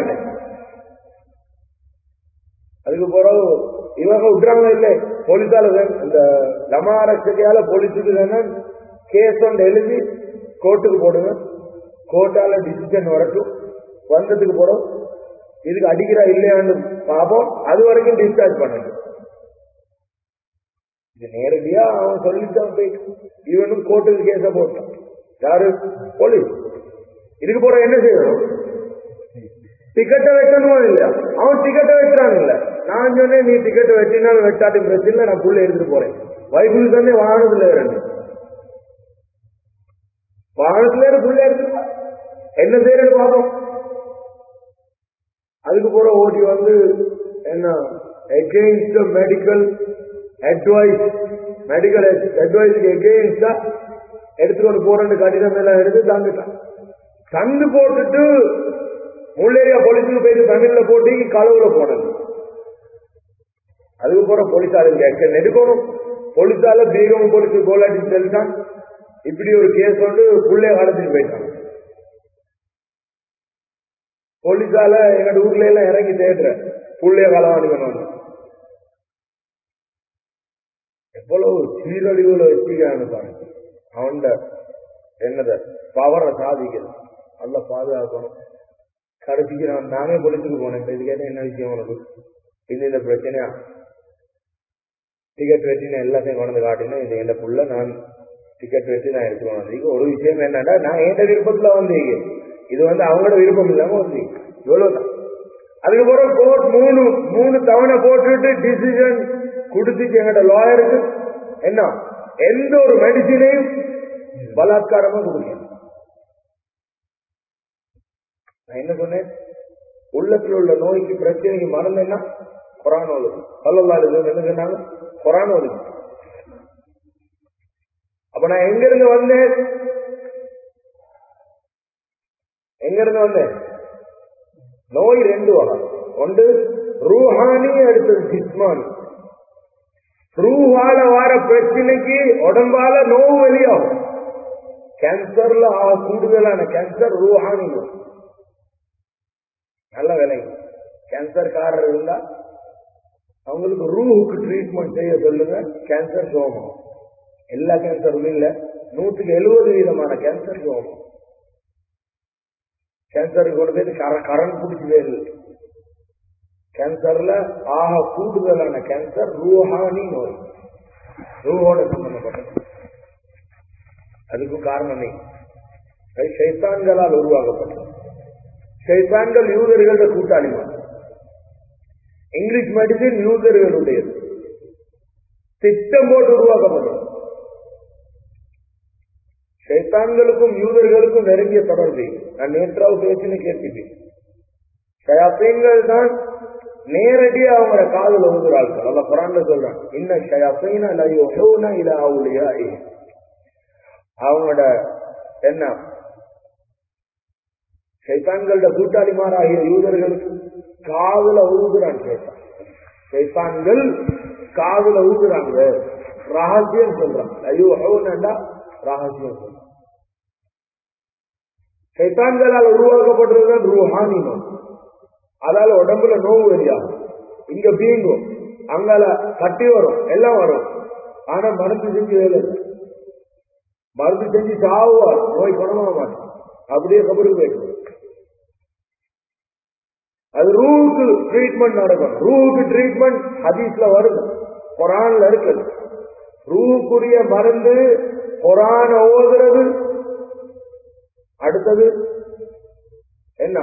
அதுக்கு பிறகு இவங்க விட்டுறாங்க இல்லை போலீஸால இந்த லமாரட்சகையால போலீஸுக்கு தானே கேஸ் ஒன்று எழுதி கோர்ட்டுக்கு போடுங்க கோர்ட்டால டிசிஷன் வரட்டும் வந்ததுக்கு போறோம் இதுக்கு அடிக்கிறா இல்லையான்னு பார்ப்போம் அது வரைக்கும் டிஸ்சார்ஜ் பண்ணணும் இது நேரடியா அவன் சொல்லிட்டான் போயிட்டு இவனும் கோர்ட்டுக்கு கேஸ போட்டான் யாரு போலீஸ் இதுக்கு போற என்ன செய்யணும் டிக்கெட்டை வெட்டணும் இல்ல அவன் டிக்கெட்டை வெட்டுறான் இல்ல நான் சொன்னேன் நீ டிக்கெட்டை வெட்டினாலும் வெட்டாட்டி பிரச்சனை நான் புள்ள எடுத்துட்டு போறேன் வைகுல் தானே வாகனத்துல இருந்து வாகனத்துல இருந்து புள்ள எடுத்துட்டு என்ன செய்யறது பார்ப்போம் அதுக்கு போற ஓட்டி வந்து என்ன எகெயின்ஸ்ட் மெடிக்கல் அட்வைஸ் மெடிக்கல் அட்வைஸ்க்கு எகெயின்ஸ்டா எடுத்துக்கொண்டு போறேன்னு கடிதம் எல்லாம் எடுத்து தந்துட்டான் தந்து போட்டுட்டு முள்ளேரியா போலீஸுக்கு போயிட்டு தமிழ்ல போட்டு களவுல போனது அதுக்கு போற போலீஸாரு கேட்க எடுக்கணும் போலீஸால பீகம் போலீஸ் கோலாட்டி சொல்லிட்டான் இப்படி ஒரு கேஸ் வந்து புள்ளைய கடத்திட்டு போயிட்டான் போலீஸால எங்க ஊர்ல எல்லாம் இறங்கி தேடுற புள்ளைய களவாணிக்கணும் எவ்வளவு சீரழிவுல வச்சுக்கான்னு பாருங்க அவன்ட என்னத பவரை சாதிக்கிறது நல்ல பாதுகாக்கணும் கடைசிக்கு நான் நானே பொலிச்சுக்கு போனேன் இப்ப இது கேட்ட என்ன விஷயம் உனக்கு இந்த இந்த பிரச்சனையா டிக்கெட் வெட்டி நான் எல்லாத்தையும் கொண்டு காட்டினேன் இது என்ன புள்ள நான் டிக்கெட் வெட்டி நான் எடுத்துட்டு வந்தீங்க ஒரு விஷயம் என்னன்னா நான் என் விருப்பத்துல வந்தீங்க இது வந்து அவங்களோட விருப்பம் இல்லாம வந்தீங்க இவ்வளவுதான் அதுக்கப்புறம் கோர்ட் மூணு மூணு தவணை போட்டுட்டு டிசிஷன் கொடுத்துச்சு எங்கட லாயருக்கு என்ன எந்த ஒரு மெடிசினையும் பலாத்காரமா கொடுக்க நான் என்ன சொன்னேன் உள்ளத்தில் உள்ள நோய்க்கு பிரச்சனைக்கு மருந்து என்ன குரான் ஓதுது பல்லல்லாடு என்ன சொன்னாங்க குரான் ஓதுது அப்ப நான் எங்க இருந்து வந்தேன் எங்க இருந்து வந்தேன் நோய் ரெண்டு வகை ஒன்று ரூஹானி அடுத்தது ஜிஸ்மானி ரூஹால வார பிரச்சனைக்கு உடம்பால நோவு வெளியாகும் கேன்சர்ல கூடுதலான கேன்சர் ரூஹானி நோய் நல்ல விலை கேன்சர்காரர் இருந்தா அவங்களுக்கு ரூஹுக்கு ட்ரீட்மெண்ட் செய்ய சொல்லுங்க கேன்சர் சோமம் எல்லா கேன்சரும் இல்ல நூற்றுக்கு எழுபது விதமான கேன்சர் சோமம் கேன்சருக்கு கொண்டு போய் கரண்ட் பிடிச்சதே இல்லை கேன்சர்ல ஆக கூடுதலான கேன்சர் ரூஹானி நோய் ரூஹோட சம்பந்தப்பட்டது அதுக்கு காரணமே சைத்தான்களால் உருவாக்கப்பட்டது சைத்தான்கள் யூதர்கள கூட்டாளிமா இங்கிலீஷ் மெடிசின் யூதர்களுடையது திட்டம் போட்டு உருவாக்கப்பட்டது சைத்தான்களுக்கும் யூதர்களுக்கும் நெருங்கிய தொடர்பு நான் நேற்றாவது பேசினு கேட்டுட்டேன் ஷயாத்தீன்கள் தான் நேரடியா அவங்களோட காதல் ஊதுறார்கள் அல்ல குரான்ல சொல்றான் இன்ன ஷயாத்தீன லயோனா இல அவுலியா அவங்களோட என்ன சைத்தான்களோட கூட்டாளிமாராகிய யூதர்களுக்கு காதுல ஊதுறான் சைத்தான் சைத்தான்கள் காதுல ஊதுறாங்க ரகசியம் சொல்றாங்க ஐயோ ஹவுனண்டா ரகசியம் சொல்றாங்க சைத்தான்களால் உருவாக்கப்படுறதுதான் ரூஹானி நோய் அதால உடம்புல நோவு வெளியாகும் இங்க பீங்கும் அங்கால கட்டி வரும் எல்லாம் வரும் ஆனா மருந்து செஞ்சு வேலை இல்லை. மருந்து செஞ்சு சாவுவார் நோய் குணமாக மாட்டோம் அப்படியே கபருக்கு போயிட்டு அது ரூவுக்கு ட்ரீட்மெண்ட் நடக்கும் ரூவுக்கு ட்ரீட்மெண்ட் ஹதீஸ்ல வருது குரான்ல இருக்குது ரூவுக்குரிய மருந்து குரான ஓதுறது அடுத்தது என்ன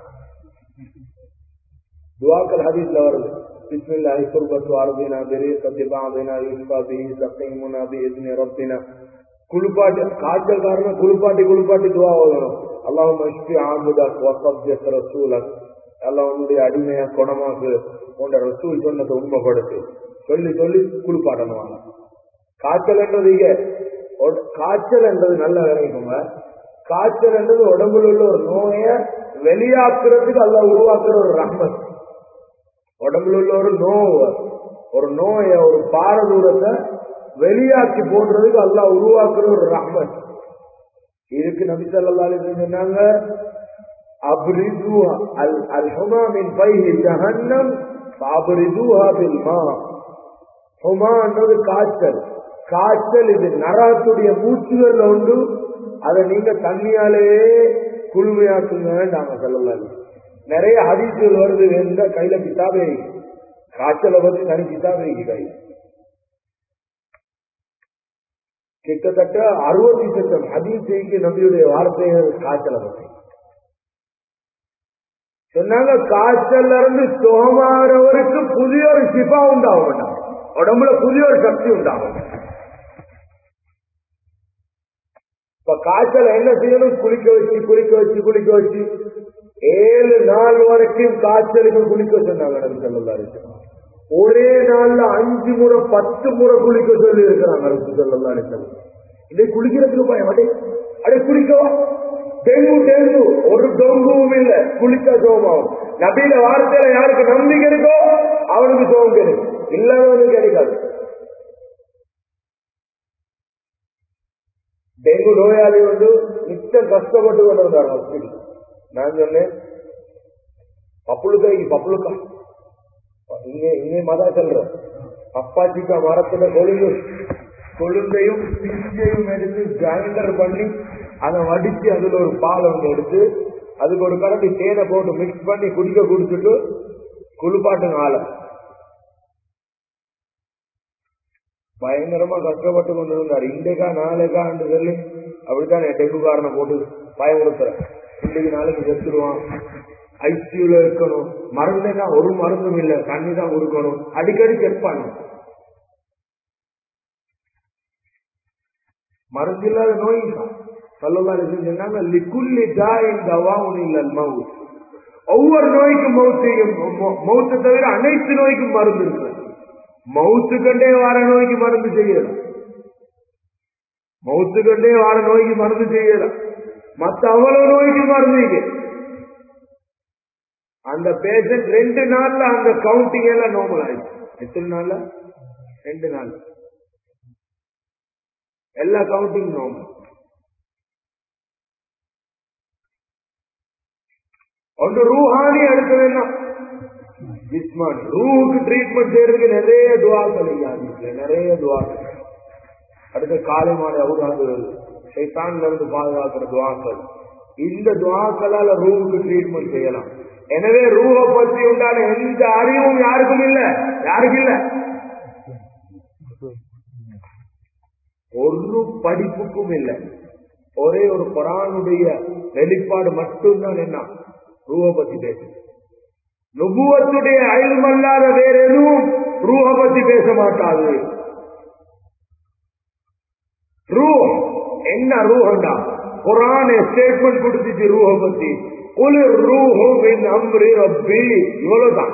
துவாக்கள் ஹதீஸ்ல வருது بسم الله قربة أرضنا بريقة بعضنا يشفى به سقيمنا بإذن ربنا குளிப்பாட்டி காய்ச்சல் காரணம் குளிப்பாட்டி குளிப்பாட்டி துவா ஓதணும் அல்லாஹ் மஷ்பி ஆமுதக் வசப்ஜத் ரசூலக் அல்லாஹ் உன்னுடைய அடிமையா குணமாக்கு உன்னோட ரசூல் சொன்னதை உண்மைப்படுத்து சொல்லி சொல்லி குளிப்பாட்டணும் அல்ல காய்ச்சல் என்றது இங்க ஒ- காய்ச்சல் என்றது நல்ல விளைவிக்குங்க காய்ச்சல் என்றது உடம்புல உள்ள ஒரு நோயை வெளியாக்குறதுக்கு அல்லாஹ் உருவாக்குற ஒரு ரஹ்மத் உடம்புல உள்ள ஒரு நோவை ஒரு நோயை ஒரு பாரதூரத்தை வெளியாக்கி போடுறதுக்கு அல்லாஹ் உருவாக்குற ஒரு ரஹ்மத் இதுக்கு நபி ஸல்லல்லாஹு அலைஹி வஸல்லம் சொன்னாங்க அப்ரிதுஹா அல் அல்ஹுமா மின் ஃபைஹி ஜஹன்னம் ஃபஅப்ரிதுஹா பில் மா ஹுமான்றது காய்ச்சல் காய்ச்சல் இது நரகத்துடைய மூச்சுகள்ல உண்டு அதை நீங்க தண்ணியாலேயே குளுமையாக்குங்க நாங்க சொல்லலாம் நிறைய ஹதீசுகள் வருது எந்த கையில கிதாபே காய்ச்சலை பத்தி தனி கிதாபே கையில் கிட்டத்தட்ட அறுபத்தி சட்டம் ஹதீஸைக்கு நபியுடைய வார்த்தைகள் காய்ச்சலை பத்தி சொன்னாங்க காய்ச்சல்ல இருந்து சுகமாகிறவருக்கு புதிய ஒரு சிபா உண்டாகும் வேண்டாம். உடம்புல புதிய ஒரு சக்தி உண்டாகும் இப்ப காய்ச்சல் என்ன செய்யணும் குளிக்க வச்சு குளிக்க வச்சு குளிக்க வச்சு ஏழு நாள் வரைக்கும் காய்ச்சலுக்கு குளிக்க சொன்னாங்க நபி ஸல்லல்லாஹு அலைஹி வஸல்லம். ஒரே நாள்ல அஞ்சு முறை பத்து முறை குளிக்க சொல்லி இருக்கிறாங்க நபி ஸல்லல்லாஹு அலைஹி வஸல்லம். இதை குளிக்கிறதுக்கு பயம் அடே அடே குளிக்கவா டெங்கு டெங்கு ஒரு டொங்குவும் இல்ல குளிக்க சோமாவும் நபியில வார்த்தையில யாருக்கு நம்பிக்கை இருக்கோ அவனுக்கு சோகம் கிடைக்கும் இல்லாதவனுக்கு கிடைக்காது டெங்கு நோயாளி வந்து நிச்சயம் கஷ்டப்பட்டு கொண்டு வந்தார் ஹாஸ்பிட்டல் நான் சொன்னேன் பப்புளுக்கா இங்க பப்புளுக்கா இங்கே இங்கே மதா சொல்ற அப்பாச்சிக்கா மரத்துல கொழுந்து கொழுந்தையும் பிஞ்சையும் எடுத்து கிரைண்டர் பண்ணி அதை வடிச்சு அதுல ஒரு பால் ஒன்று எடுத்து அதுக்கு ஒரு கரண்டி தேனை போட்டு மிக்ஸ் பண்ணி குடிக்க குடிச்சிட்டு குளிப்பாட்டுங்க ஆளை பயங்கரமா கஷ்டப்பட்டு கொண்டு இருந்தார் இன்றைக்கா நாளைக்கான்னு சொல்லி அப்படித்தான் டெங்கு காரனை போட்டு பயமுறுத்துறேன் இன்றைக்கு நாளைக்கு செத்துடுவான் ஐசியூல இருக்கணும் மருந்துனா ஒரு மருந்தும் இல்ல தண்ணி தான் கொடுக்கணும் அடிக்கடி செக் பண்ணணும் மருந்து இல்லாத நோய் சொல்லலாம் சொன்னாங்க லிக்குல்லி தாயின் தவாவுன் இல்லல் மவுத் ஒவ்வொரு நோய்க்கும் மவுத்தையும் மவுத்தை தவிர அனைத்து நோய்க்கும் மருந்து இருக்கு மவுத்து கண்டே வார நோய்க்கு மருந்து செய்யலாம் மவுத்து கண்டே வார நோய்க்கு மருந்து செய்யலாம் மத்த அவ்வளவு நோய்க்கு மருந்து இங்க அந்த பேஷண்ட் ரெண்டு நாள்ல அந்த கவுண்டிங் எல்லாம் நார்மல் ஆயிடுச்சு எத்தனை நாள்ல ரெண்டு நாள் எல்லா கவுண்டிங் நார்மல் ஒன்று ரூஹானி அடுத்தது என்ன ஜிஸ்மானி ரூஹுக்கு ட்ரீட்மெண்ட் செய்யறதுக்கு நிறைய துவாக்கள் இல்ல நிறைய துவாக்கள் அடுத்த காலை மாலை அவுராது சைத்தான்ல இருந்து பாதுகாக்கிற துவாக்கள் இந்த துவாக்களால ரூஹுக்கு ட்ரீட்மெண்ட் செய்யலாம் எனவே ரூஹ பற்றி உண்டான எந்த அறிவும் யாருக்கும் இல்ல யாருக்கும் இல்ல ஒரு படிப்புக்கும் இல்ல ஒரே ஒரு குரானுடைய வெளிப்பாடு மட்டும்தான் என்ன ரூஹ பத்தி பேச நுபுவத்துடைய அயல்மல்லாத வேற எதுவும் ரூஹ பத்தி பேச மாட்டாது ரூ என்ன ரூஹண்டா குரான் ஸ்டேட்மெண்ட் கொடுத்துச்சு ரூஹ பத்தி குளிர் ரூஹும் அம்ரி ரப்பி இவ்வளவுதான்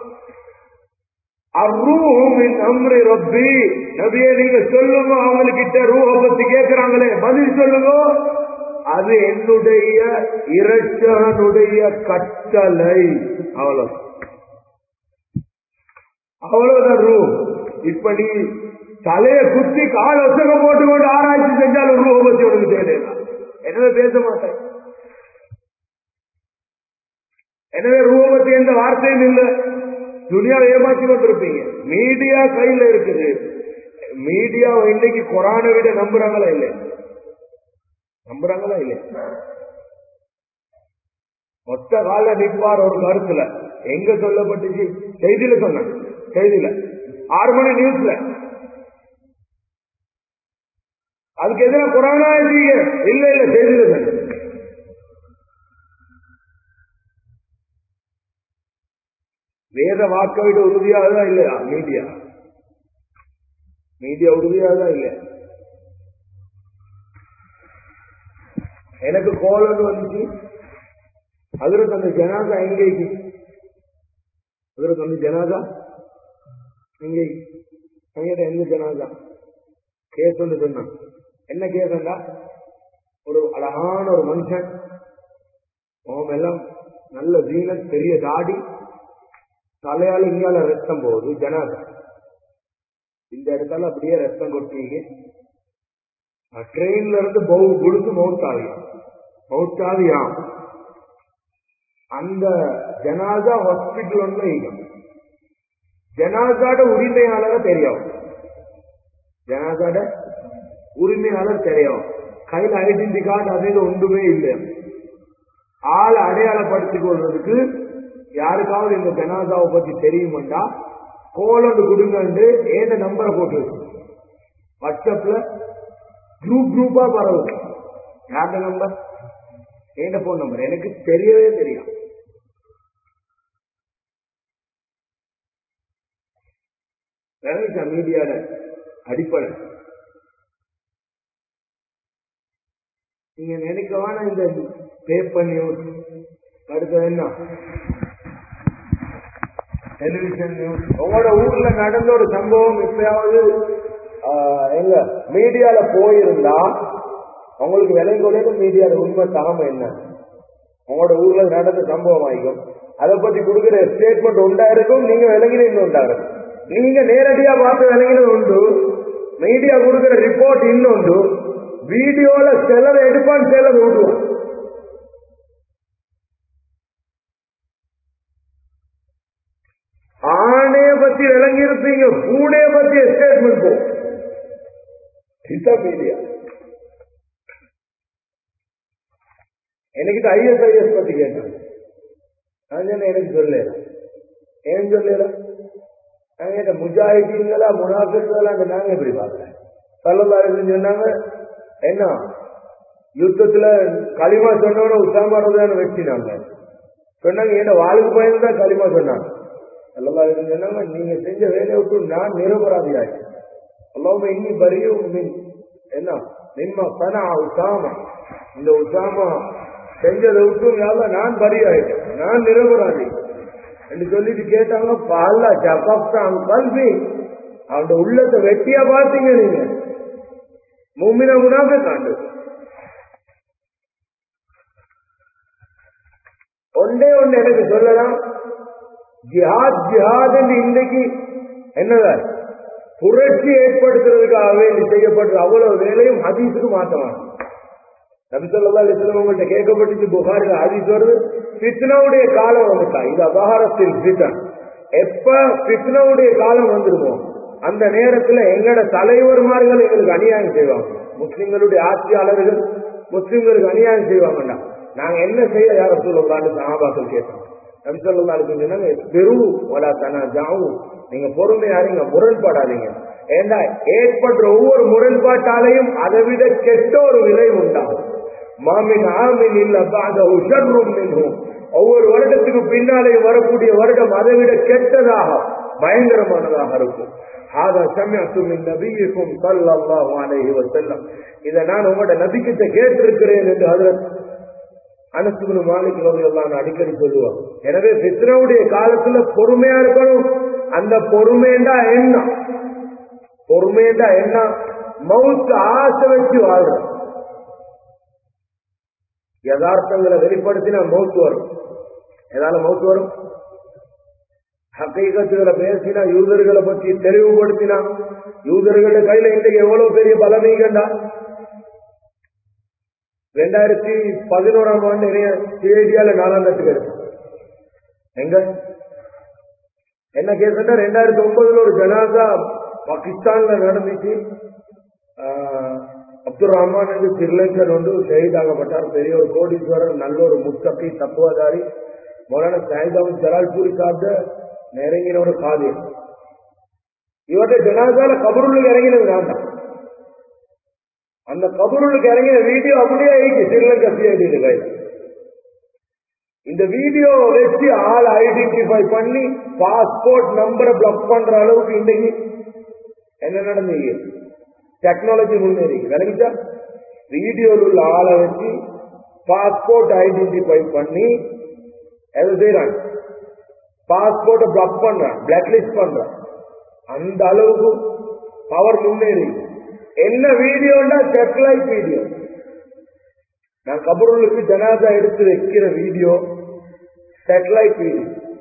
அர்ரூஹும் அம்ரி ரப்பி நபியே நீங்க சொல்லுங்க அவங்ககிட்ட ரூஹ பத்தி கேட்கிறாங்களே பதில் சொல்லுங்க அது என்னுடைய இரட்சகனுடைய கட்டளை அவ்வளவு அவ்வளவுதான் ரூ இப்ப நீ தலைய குத்தி கால் ஒசக போட்டுக்கொண்டு ஆராய்ச்சி செஞ்சாலும் ரூஹ பத்தி உனக்கு தேவையில்லை எனவே பேச மாட்டேன் எனவே ரூபத்தி எந்த வார்த்தையும் இல்லை துணியாவை ஏமாற்றி கொண்டிருப்பீங்க மீடியா கையில இருக்குது மீடியா இன்னைக்கு கொரோனா விட நம்புறாங்களா இல்லை நம்புறாங்களா இல்லை மொத்த கால நிற்பார் ஒரு கருத்துல எங்க சொல்லப்பட்டுச்சு செய்தியில சொன்ன செய்தியில ஆறு மணி நியூஸ்ல அதுக்கு எதிராக கொரோனா இல்ல இல்ல செய்தியில சொன்ன வேத வாக்க விட உறுதியாகதா இல்லையா மீடியா மீடியா உறுதியாகதா இல்லையா எனக்கு கோலன்னு வந்துச்சு அதுல தந்த ஜனாதா எங்கேக்கு அதுல தந்த ஜனாதா எங்கே எங்கிட்ட எந்த ஜனாதா கேஸ் ஒன்று சொன்னான் என்ன கேஸ்டா ஒரு அழகான ஒரு மனுஷன் அவன் எல்லாம் நல்ல வீணன் பெரிய தாடி தலையால இங்கால ரத்தம் போகுது ஜனாதா இந்த இடத்துல அப்படியே ரத்தம் கொட்டீங்க ட்ரெயின்ல இருந்து பவு குடுத்து மவுத்தாவியாம் மவுத்தாவியாம் அந்த ஜனாதா ஹாஸ்பிட்டல் ஒன்று இருக்கும் ஜனாதாட உரிமையாளர் தெரியும் ஜனாதாட உரிமையாளர் தெரியும் கையில் ஐடென்டி கார்டு அது ஒன்றுமே இல்லை ஆள் அடையாளப்படுத்திக் கொள்றதுக்கு யாருக்காவது இந்த ஜனாதாவை பத்தி தெரியுமாண்டா கோலண்டு கொடுங்கண்டு ஏத நம்பரை போட்டு வாட்ஸ்அப்ல குரூப் குரூப்பா பரவுது யார்ட நம்பர் ஏண்ட போன் நம்பர் எனக்கு தெரியவே தெரியும் மீடியாட அடிப்படை நீங்க நினைக்கவான இந்த பேப்பர் நியூஸ் அடுத்தது என்ன டெலிவிஷன் நியூஸ் உங்களோட ஊர்ல நடந்த ஒரு சம்பவம் எப்பயாவது ஆஹ், எங்க மீடியால போயிருந்தா உங்களுக்கு விலை கொள்ளையில மீடியால உண்மை தகமை என்ன உங்களோட ஊர்ல நடந்த சம்பவம் ஆகிக்கும் அதை பத்தி கொடுக்கிற ஸ்டேட்மெண்ட் உண்டா இருக்கும் நீங்க விளங்கினது உண்டா இருக்கும் நீங்க நேரடியா பார்த்து விளங்கினது உண்டு மீடியா கொடுக்கிற ரிப்போர்ட் இன்னொன்று வீடியோல சிலர் எடுப்பான் சிலர் விடுவான் ஆணைய பத்தி விளங்கி இருப்பீங்க பூனைய பத்தி ஸ்டேட்மெண்ட் போ இதுதான் மீடியா எனக்கு ஐஎஸ்ஐஎஸ் பத்தி கேட்டாங்க நான் சொன்னேன் எனக்கு சொல்லல ஏன் சொல்லல நான் கேட்டேன் முஜாஹிதீன்களா முனாஃபிர்களா நாங்க எப்படி பார்க்கல சல்லல்லாஹு சொன்னாங்க என்ன யுத்தத்துல களிமா சொன்னவன உசாமா ரதான வச்சினாங்க சொன்னாங்க என்ன வாழ்க்கை பயந்து தான் களிமா சொன்னாங்க சல்லல்லாஹு சொன்னாங்க நீங்க செஞ்ச வேலையை விட்டு நான் நிரபராதியாச்சு அல்லாம இன்னி பரியும் மின் என்ன நிம்ம சனா உசாமா இந்த உசாமா செஞ்சதை விட்டு யாரும் நான் பரியாயிட்டேன் நான் நிரபராதி என்று சொல்லிட்டு கேட்டாங்க பாலா ஜபாப்தான் கல்வி அவன் உள்ளத்தை வெட்டியா பார்த்தீங்க நீங்க மூமின முனாபே காண்டு ஒன்றே ஒன்று எனக்கு சொல்லலாம் ஜிஹாத் ஜிஹாத் என்று இன்னைக்கு என்னத புரட்சி ஏற்படுத்துறதுக்காக வேண்டி செய்யப்படுற அவ்வளவு வேலையும் ஹதீஸுக்கு மாற்றலாம் நபிசல்லா அலிஸ்லாம் உங்கள்கிட்ட கேட்கப்பட்டுச்சு புகாரில் ஹதீஸ் வருது பித்னாவுடைய காலம் வந்துட்டா இது அபகாரத்தில் பித்தன் எப்ப பித்னாவுடைய காலம் வந்துருமோ அந்த நேரத்துல எங்கட தலைவர்மார்கள் எங்களுக்கு அநியாயம் செய்வாங்க முஸ்லிம்களுடைய ஆட்சியாளர்கள் முஸ்லிம்களுக்கு அநியாயம் செய்வாங்கடா நாங்க என்ன செய்ய யார சொல்லலான்னு சஹாபாக்கள் கேட்டோம் சொன்னாங்க பெரும் ஒலா தனா ஜாவும் நீங்க பொறுமையாருங்க முரண்பாடாதீங்க ஏண்டா ஏற்படுற ஒவ்வொரு முரண்பாட்டாலையும் அதை விட கெட்ட ஒரு விலை உண்டாகும் மாமின் ஆமின் இல்ல பாத உஷர்ரும் மின்னும் ஒவ்வொரு வருடத்துக்கு பின்னாலேயும் வரக்கூடிய வருடம் அதை விட கெட்டதாக பயங்கரமானதாக இருக்கும் ஆதா சமயத்தும் நபிக்கும் சல்லாஹு அலைஹி வஸல்லம் இதை நான் உங்களோட நபிக்கிட்ட கேட்டிருக்கிறேன் என்று ஹதரத் அனசுகுனு மாலிக் எல்லாம் அடிக்கடி சொல்லுவான் எனவே பித்ரவுடைய காலத்துல பொறுமையா இருக்கணும் அந்த பொறுமைண்டா என்ன பொறுமைண்டா என்ன மவுத்து ஆசை வச்சு வாழ்றோம் யதார்த்தங்களை வெளிப்படுத்தினா மவுத்து வரும் எதால மவுத்து வரும் ஹக்கீகத்துகளை பேசினா யூதர்களை பற்றி தெளிவுபடுத்தினா யூதர்கள கையில இன்றைக்கு எவ்வளவு பெரிய பலமீகண்டா ரெண்டாயிரத்தி பதினோராம் ஆண்டு இணைய சிஐடியால நாலாம் கட்டுக்கு எடுத்தோம் எங்க என்ன கேஸ்னா ரெண்டாயிரத்தி ஒன்பதுல ஒரு ஜனாதா பாகிஸ்தான்ல நடந்துச்சு ஆஹ், அப்துல் ரஹ்மான் என்று ஸ்ரீலங்கன் ஒன்று ஷஹீதாகப்பட்டார் பெரிய ஒரு கோடீஸ்வரர் நல்ல ஒரு முத்தப்பி தத்துவதாரி மௌலான சாயிதாவும் ஜலால்பூரி சாப்பிட்ட நெருங்கின ஒரு காதியம் இவற்றை ஜனாதால கபருள்ளுக்கு இறங்கினது நான் தான் அந்த கபருளுக்கு இறங்கின வீடியோ அப்படியே ஆயிடுச்சு ஸ்ரீலங்கா சிஐடி கையில் இந்த வீடியோ வச்சு ஆள் ஐடென்டிஃபை பண்ணி பாஸ்போர்ட் நம்பரை பிளாக் பண்ற அளவுக்கு இன்னைக்கு என்ன நடந்தீங்க டெக்னாலஜி முன்னேறி விளங்கிச்சா வீடியோவில் உள்ள ஆளை வச்சு பாஸ்போர்ட் ஐடென்டிஃபை பண்ணி எதை செய்யறாங்க பாஸ்போர்ட்டை பிளாக் பண்றான் பிளாக் லிஸ்ட் பண்றான் அந்த அளவுக்கு பவர் முன்னேறி என்ன வீடியோன்னா சேட்டலைட் வீடியோ நான் கபருளுக்கு ஜனாதா எடுத்து வைக்கிற வீடியோ சேட்டலைட் வீடியோ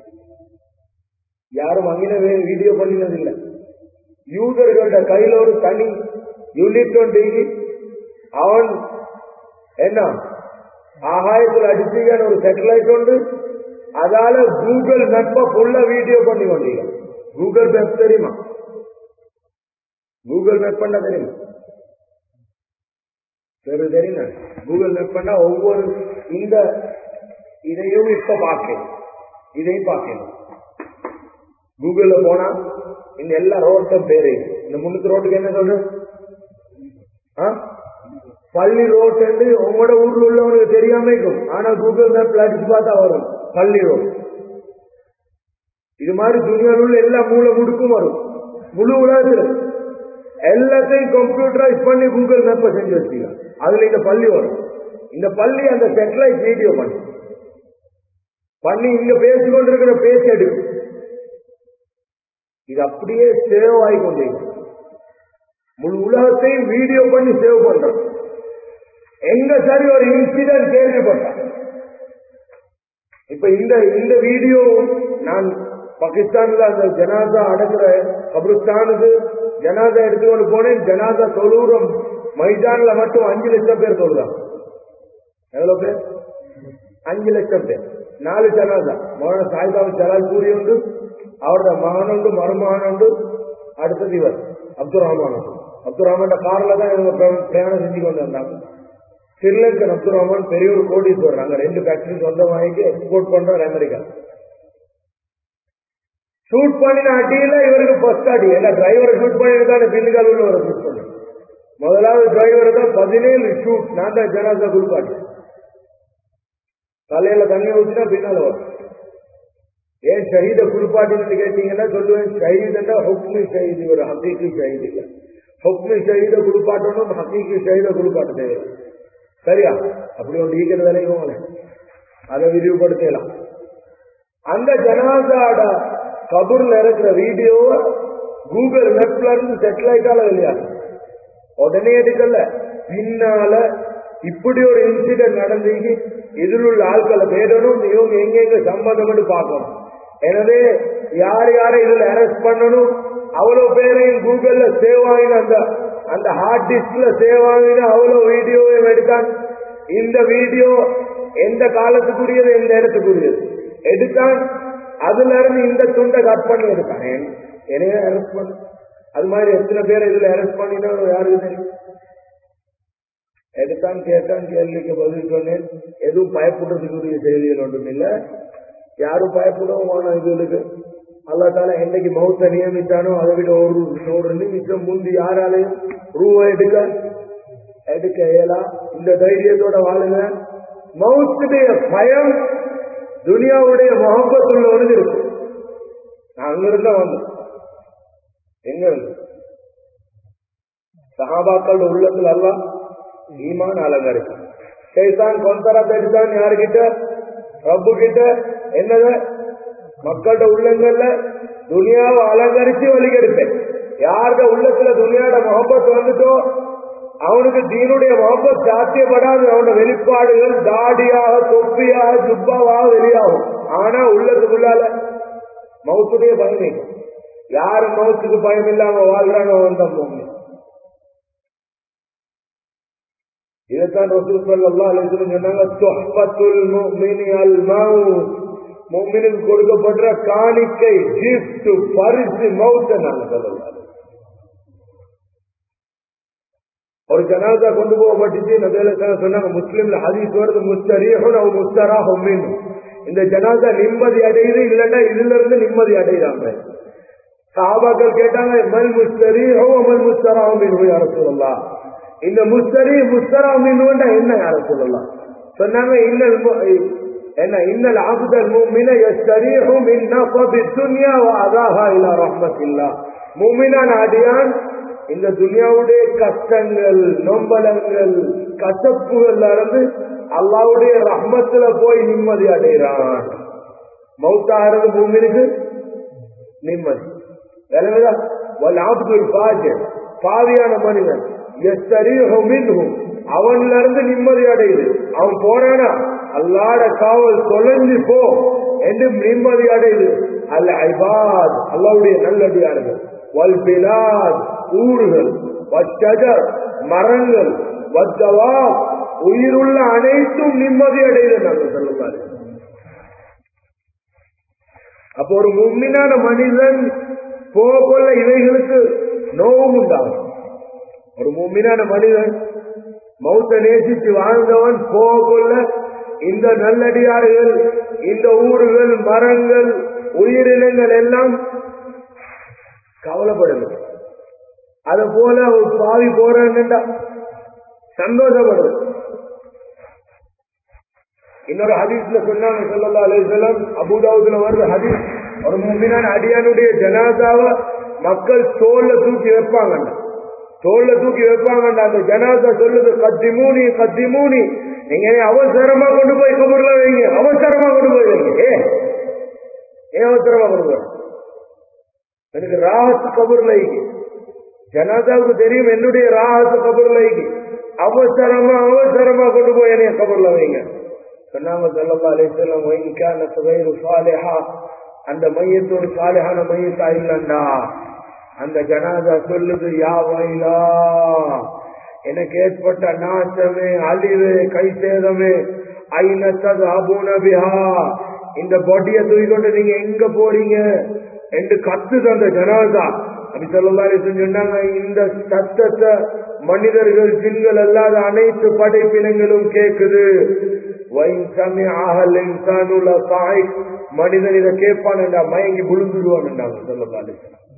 யாரும் அங்கின வீடியோ பண்ணினதில்லை யூதர்களோட கையில ஒரு தனி யூனிட் ஒன்று அவன் என்ன ஆகாயத்தில் அடிச்சுக்கான ஒரு சேட்டலைட் உண்டு அதால கூகுள் மேப்ப ஃபுல்லா வீடியோ பண்ணி கொண்டீங்க கூகுள் மேப் தெரியுமா கூகுள் மேப் பண்ண தெரியுமா சரி தெரியுங்க கூகுள் மேப் பண்ணா ஒவ்வொரு இந்த இதையும் இப்ப பார்க்கணும் இதையும் பார்க்கணும் கூகுள்ல போனா இந்த எல்லா ரோட்டும் பேரு இந்த முன்னுக்கு ரோட்டுக்கு என்ன சொல்ற ஆ? பள்ளி ரோட் என்று உங்களோட ஊர்ல உள்ளவனுக்கு தெரியாம இருக்கும் ஆனா கூகுள் மேப்ல அடிச்சு பார்த்தா வரும் பள்ளி ரோட் இது மாதிரி துணியாவில் உள்ள எல்லா மூளை முடுக்கும் வரும் முழு உலகத்துல எல்லாத்தையும் கம்ப்யூட்டரைஸ் பண்ணி கூகுள் மேப்பை செஞ்சு வச்சுக்கலாம் அதுல இந்த பள்ளி வரும் இந்த பள்ளி அந்த சேட்டலைட் வீடியோ பண்ணி பண்ணி இங்க பேசிக்கொண்டிருக்கிற பேச்சு எடுக்கும் இது அப்படியே சேவ் ஆகி கொண்டிருக்கும் முழு உலகத்தையும் வீடியோ பண்ணி சேவ் பண்றான் எங்க சரி ஒரு இன்சிடென்ட் கேள்விப்பட்டான் இப்ப இந்த இந்த வீடியோ நான் பாகிஸ்தான்ல அந்த ஜனாதா அடக்குற கபிரிஸ்தானுக்கு ஜனாதா எடுத்துக்கொண்டு போனேன் ஜனாதா தொழுறோம் மைதான்ல மட்டும் அஞ்சு லட்சம் பேர் தொழுறாங்க எவ்வளவு பேர் அஞ்சு லட்சம் பேர் நாலு ஜனாதா மோன சாய்பாபு ஜலால் கூறி உண்டு அவரோட மகனுண்டு மருமகனுண்டு அடுத்தது இவர் அப்துல் ரஹ்மான் அப்துல் ரஹ்மான் கார்ல தான் இவங்க பிர- பிரயாணம் செஞ்சு கொண்டு வந்தாங்க ஸ்ரீலங்கன் அப்துல் ரஹ்மான் பெரிய ஒரு கோடீஸ்வரர் அங்க ரெண்டு ஃபேக்டரி சொந்தம் வாங்கி எக்ஸ்போர்ட் பண்றாரு அமெரிக்கா ஷூட் பண்ணின அடியில இவருக்கு ஃபர்ஸ்ட் அடி என்ன டிரைவரை ஷூட் பண்ணிருக்காரு பின்னுக்கால் உள்ளவரை ஷூட் பண்ணி முதலாவது டிரைவர் தான் பதினேழு ஷூட் நான் தான் ஜனாதா குளிப்பாட்டி தலையில தண்ணி ஊற்றினா பின்னால வரும் ஏன் ஷஹீத குளிப்பாட்டின்னு கேட்டீங்கன்னா சொல்லுவேன் ஷஹீதுன்னா ஹுக்மி ஷஹீது ஒரு ஹக்கீக்கு ஷஹீது இல்ல ஹுக்மி ஷஹீத குளிப்பாட்டணும் ஹக்கீக்கு ஷஹீத குளிப்பாட்ட தேவை சரியா அப்படி ஒன்று ஈக்கிற வேலையும் அதை விரிவுபடுத்தலாம் அந்த ஜனாதாட கபூர்ல இருக்கிற வீடியோவை கூகுள் மேப்ல இருந்து செட்டிலைட்டால வெளியாகும் உடனே எடுக்கல பின்னால இப்படி ஒரு இன்சிடென்ட் நடந்தீங்க இதில் உள்ள ஆட்களை தேடணும் இவங்க எங்கெங்க சம்பந்தம்னு பார்க்கணும் எனவே யார் யாரை இதுல அரெஸ்ட் பண்ணணும் அவ்வளவு பேரையும் கூகுள்ல சேவ் ஆகின அந்த அந்த ஹார்ட் டிஸ்க்ல சேவ் ஆகின அவ்வளவு வீடியோவையும் எடுத்தான் இந்த வீடியோ எந்த காலத்துக்குரியது எந்த இடத்துக்குரியது எடுத்தான் அதுல இருந்து இந்த துண்டை கட் பண்ணி எடுத்தான் எனவே அரெஸ்ட் பண்ண அது மாதிரி எத்தனை பேர் இதுல அரெஸ்ட் பண்ணினா யாருக்கு தெரியும் எடுத்தான் கேட்டான் கேள்விக்கு பதில் சொன்னேன் எதுவும் பயப்படுறதுக்குரிய செய்திகள் ஒன்றும் இல்லை யாரும் பயப்படவும் வேணாம் இதுகளுக்கு அல்லா தால என்னைக்கு மௌத்த நியமித்தானோ அதை விட ஒரு ஒரு நிமிஷம் முந்தி யாராலையும் ரூபா எடுக்க எடுக்க இயலா இந்த தைரியத்தோட வாழுங்க மௌத்துடைய பயம் துனியாவுடைய முகப்பத்துள்ளவனுக்கு இருக்கு நான் அங்கிருந்தா வந்தேன் எங்க இருந்து சஹாபாக்களோட உள்ளத்துல அல்லா ஈமான் அலங்கரிக்கும் சைத்தான் கொந்தரா எடுத்தான் யாருகிட்ட ரப்பு கிட்ட என்னது மக்களோட உள்ளங்கள்ல துனியாவை அலங்கரிச்சு வழிகெடுப்பேன் யாரோட உள்ளத்துல துனியாவோட முகப்பத் வந்துட்டோ அவனுக்கு தீனுடைய முகப்பத் சாத்தியப்படாது அவனோட வெளிப்பாடுகள் தாடியாக தொப்பியாக ஜுப்பாவாக வெளியாகும் ஆனா உள்ளத்துக்குள்ளால மௌத்துடைய பயமே யாரு மௌத்துக்கு பயம் இல்லாம வாழ்றானோ வந்த பூமி இதைத்தான் ரசூல் ஸல்லல்லாஹு அலைஹி வஸல்லம் சொன்னாங்க துஹ்பத்துல் முஃமினி அல் மவுத் முஃமினுக்கு கொடுக்கப்படுற காணிக்கை gift பரிசு மவுத் நாங்க சொல்லலாம் ஒரு ஜனாதா கொண்டு போகப்பட்டுச்சு நபியில சொன்னாங்க முஸ்லிம்ல ஹதீஸ் வருது முஸ்தரீஹுன் அவ் முஸ்தராஹும் மின் இந்த ஜனாதா நிம்மதி அடையுது இல்லன்னா இதுல இருந்து நிம்மதி அடைகிறாங்க சாபாக்கள் கேட்டாங்க மல் முஸ்தரீஹோ மல் முஸ்தராஹும் மின் யார சொல்லலாம் இந்த முஸ்தரி முஸ்தராமின்னுண்டா என்ன யார சொல்லலாம் சொன்னாங்க இன்னல் மு- என்ன இன்னல் ஆபுதல் மூமின யஸ்தரீஹு மின் நஃபபி துன்யா வ அதாஹா இலா ரஹ்மத்தில்லா மூமினான் அடியான் இந்த துனியாவுடைய கஷ்டங்கள் நொம்பலங்கள் கசப்புகள்ல இருந்து அல்லாவுடைய ரஹ்மத்துல போய் நிம்மதி அடைகிறான் மௌத்தாகிறது மூமினுக்கு நிம்மதி விளங்குதா வல் ஆப்துல் ஃபாஜிர் பாவியான மனிதன் எஸ்தரீஹு மின்ஹும் அவன்ல இருந்து நிம்மதி அடையுது அவன் போறானா அல்லாட காவல் தொலைஞ்சு போ என்று நிம்மதி அடையுது அல்ல ஐபாத் அல்லாவுடைய நல்லடியார்கள் வல் பிலாத் ஊர்கள் வச்சஜர் மரங்கள் வத்தவா உயிருள்ள அனைத்தும் நிம்மதி அடையுது நாங்கள் சொல்லுவாரு அப்போ ஒரு முன்மினான மனிதன் போகொள்ள இவைகளுக்கு நோவும் உண்டாகும் ஒரு முன்மினான மனிதன் மௌத்த நேசித்து வாழ்ந்தவன் போகொள்ள இந்த நல்லடியார்கள் இந்த ஊர்கள் மரங்கள் உயிரினங்கள் எல்லாம் கவலைப்படுது அத போல ஒரு பாவி போறாங்கண்டா சந்தோஷப்படுது இன்னொரு ஹதீஸ்ல சொன்னாங்க சொல்லல்லா அலைஹிஸ்ஸலாம் அபூதாவுதுல வருது ஹதீஸ் ஒரு மும்மினான அடியானுடைய ஜனாதாவை மக்கள் தோல்ல தூக்கி வைப்பாங்கண்ணா தோல்ல தூக்கி வைப்பாங்கண்ணா அந்த ஜனாதா சொல்லுது கத்திமூனி கத்திமூனி நீங்க அவசரமா கொண்டு போய் கபூர்ல வைங்க அவசரமா கொண்டு போய் வைங்க ஏ ஏன் அவசரமா கொண்டு போய் எனக்கு ராஹத் கபூர்ல வைங்க ஜனாதாவுக்கு தெரியும் என்னுடைய ராகத்து கபர்ல அவசரமா அவசரமா கொண்டு போய் என்னைய கபர்ல வைங்க சொன்னாங்க சொல்லப்பா அலிசல்லம் வைக்கான சுகைரு சாலேஹா அந்த மையத்தோடு சாலையான மையத்தா இல்லண்டா அந்த ஜனாதா சொல்லுது யா வயலா எனக்கு ஏற்பட்ட நாசமே அழிவு கை சேதமே ஐநத்தது அபுனபிஹா இந்த பொடிய தூக்கிக்கொண்டு நீங்க எங்க போறீங்க என்று கத்துது அந்த ஜனாதா அப்படி சொல்லலாம் சொன்னாங்க இந்த சத்தத்தை மனிதர்கள் ஜின்கள் அல்லாத அனைத்து படைப்பினங்களும் கேக்குது மனிதன் இதை கேட்பான்டா மயங்கி விழுந்துடுவான்டாங்க சொல்லலாம்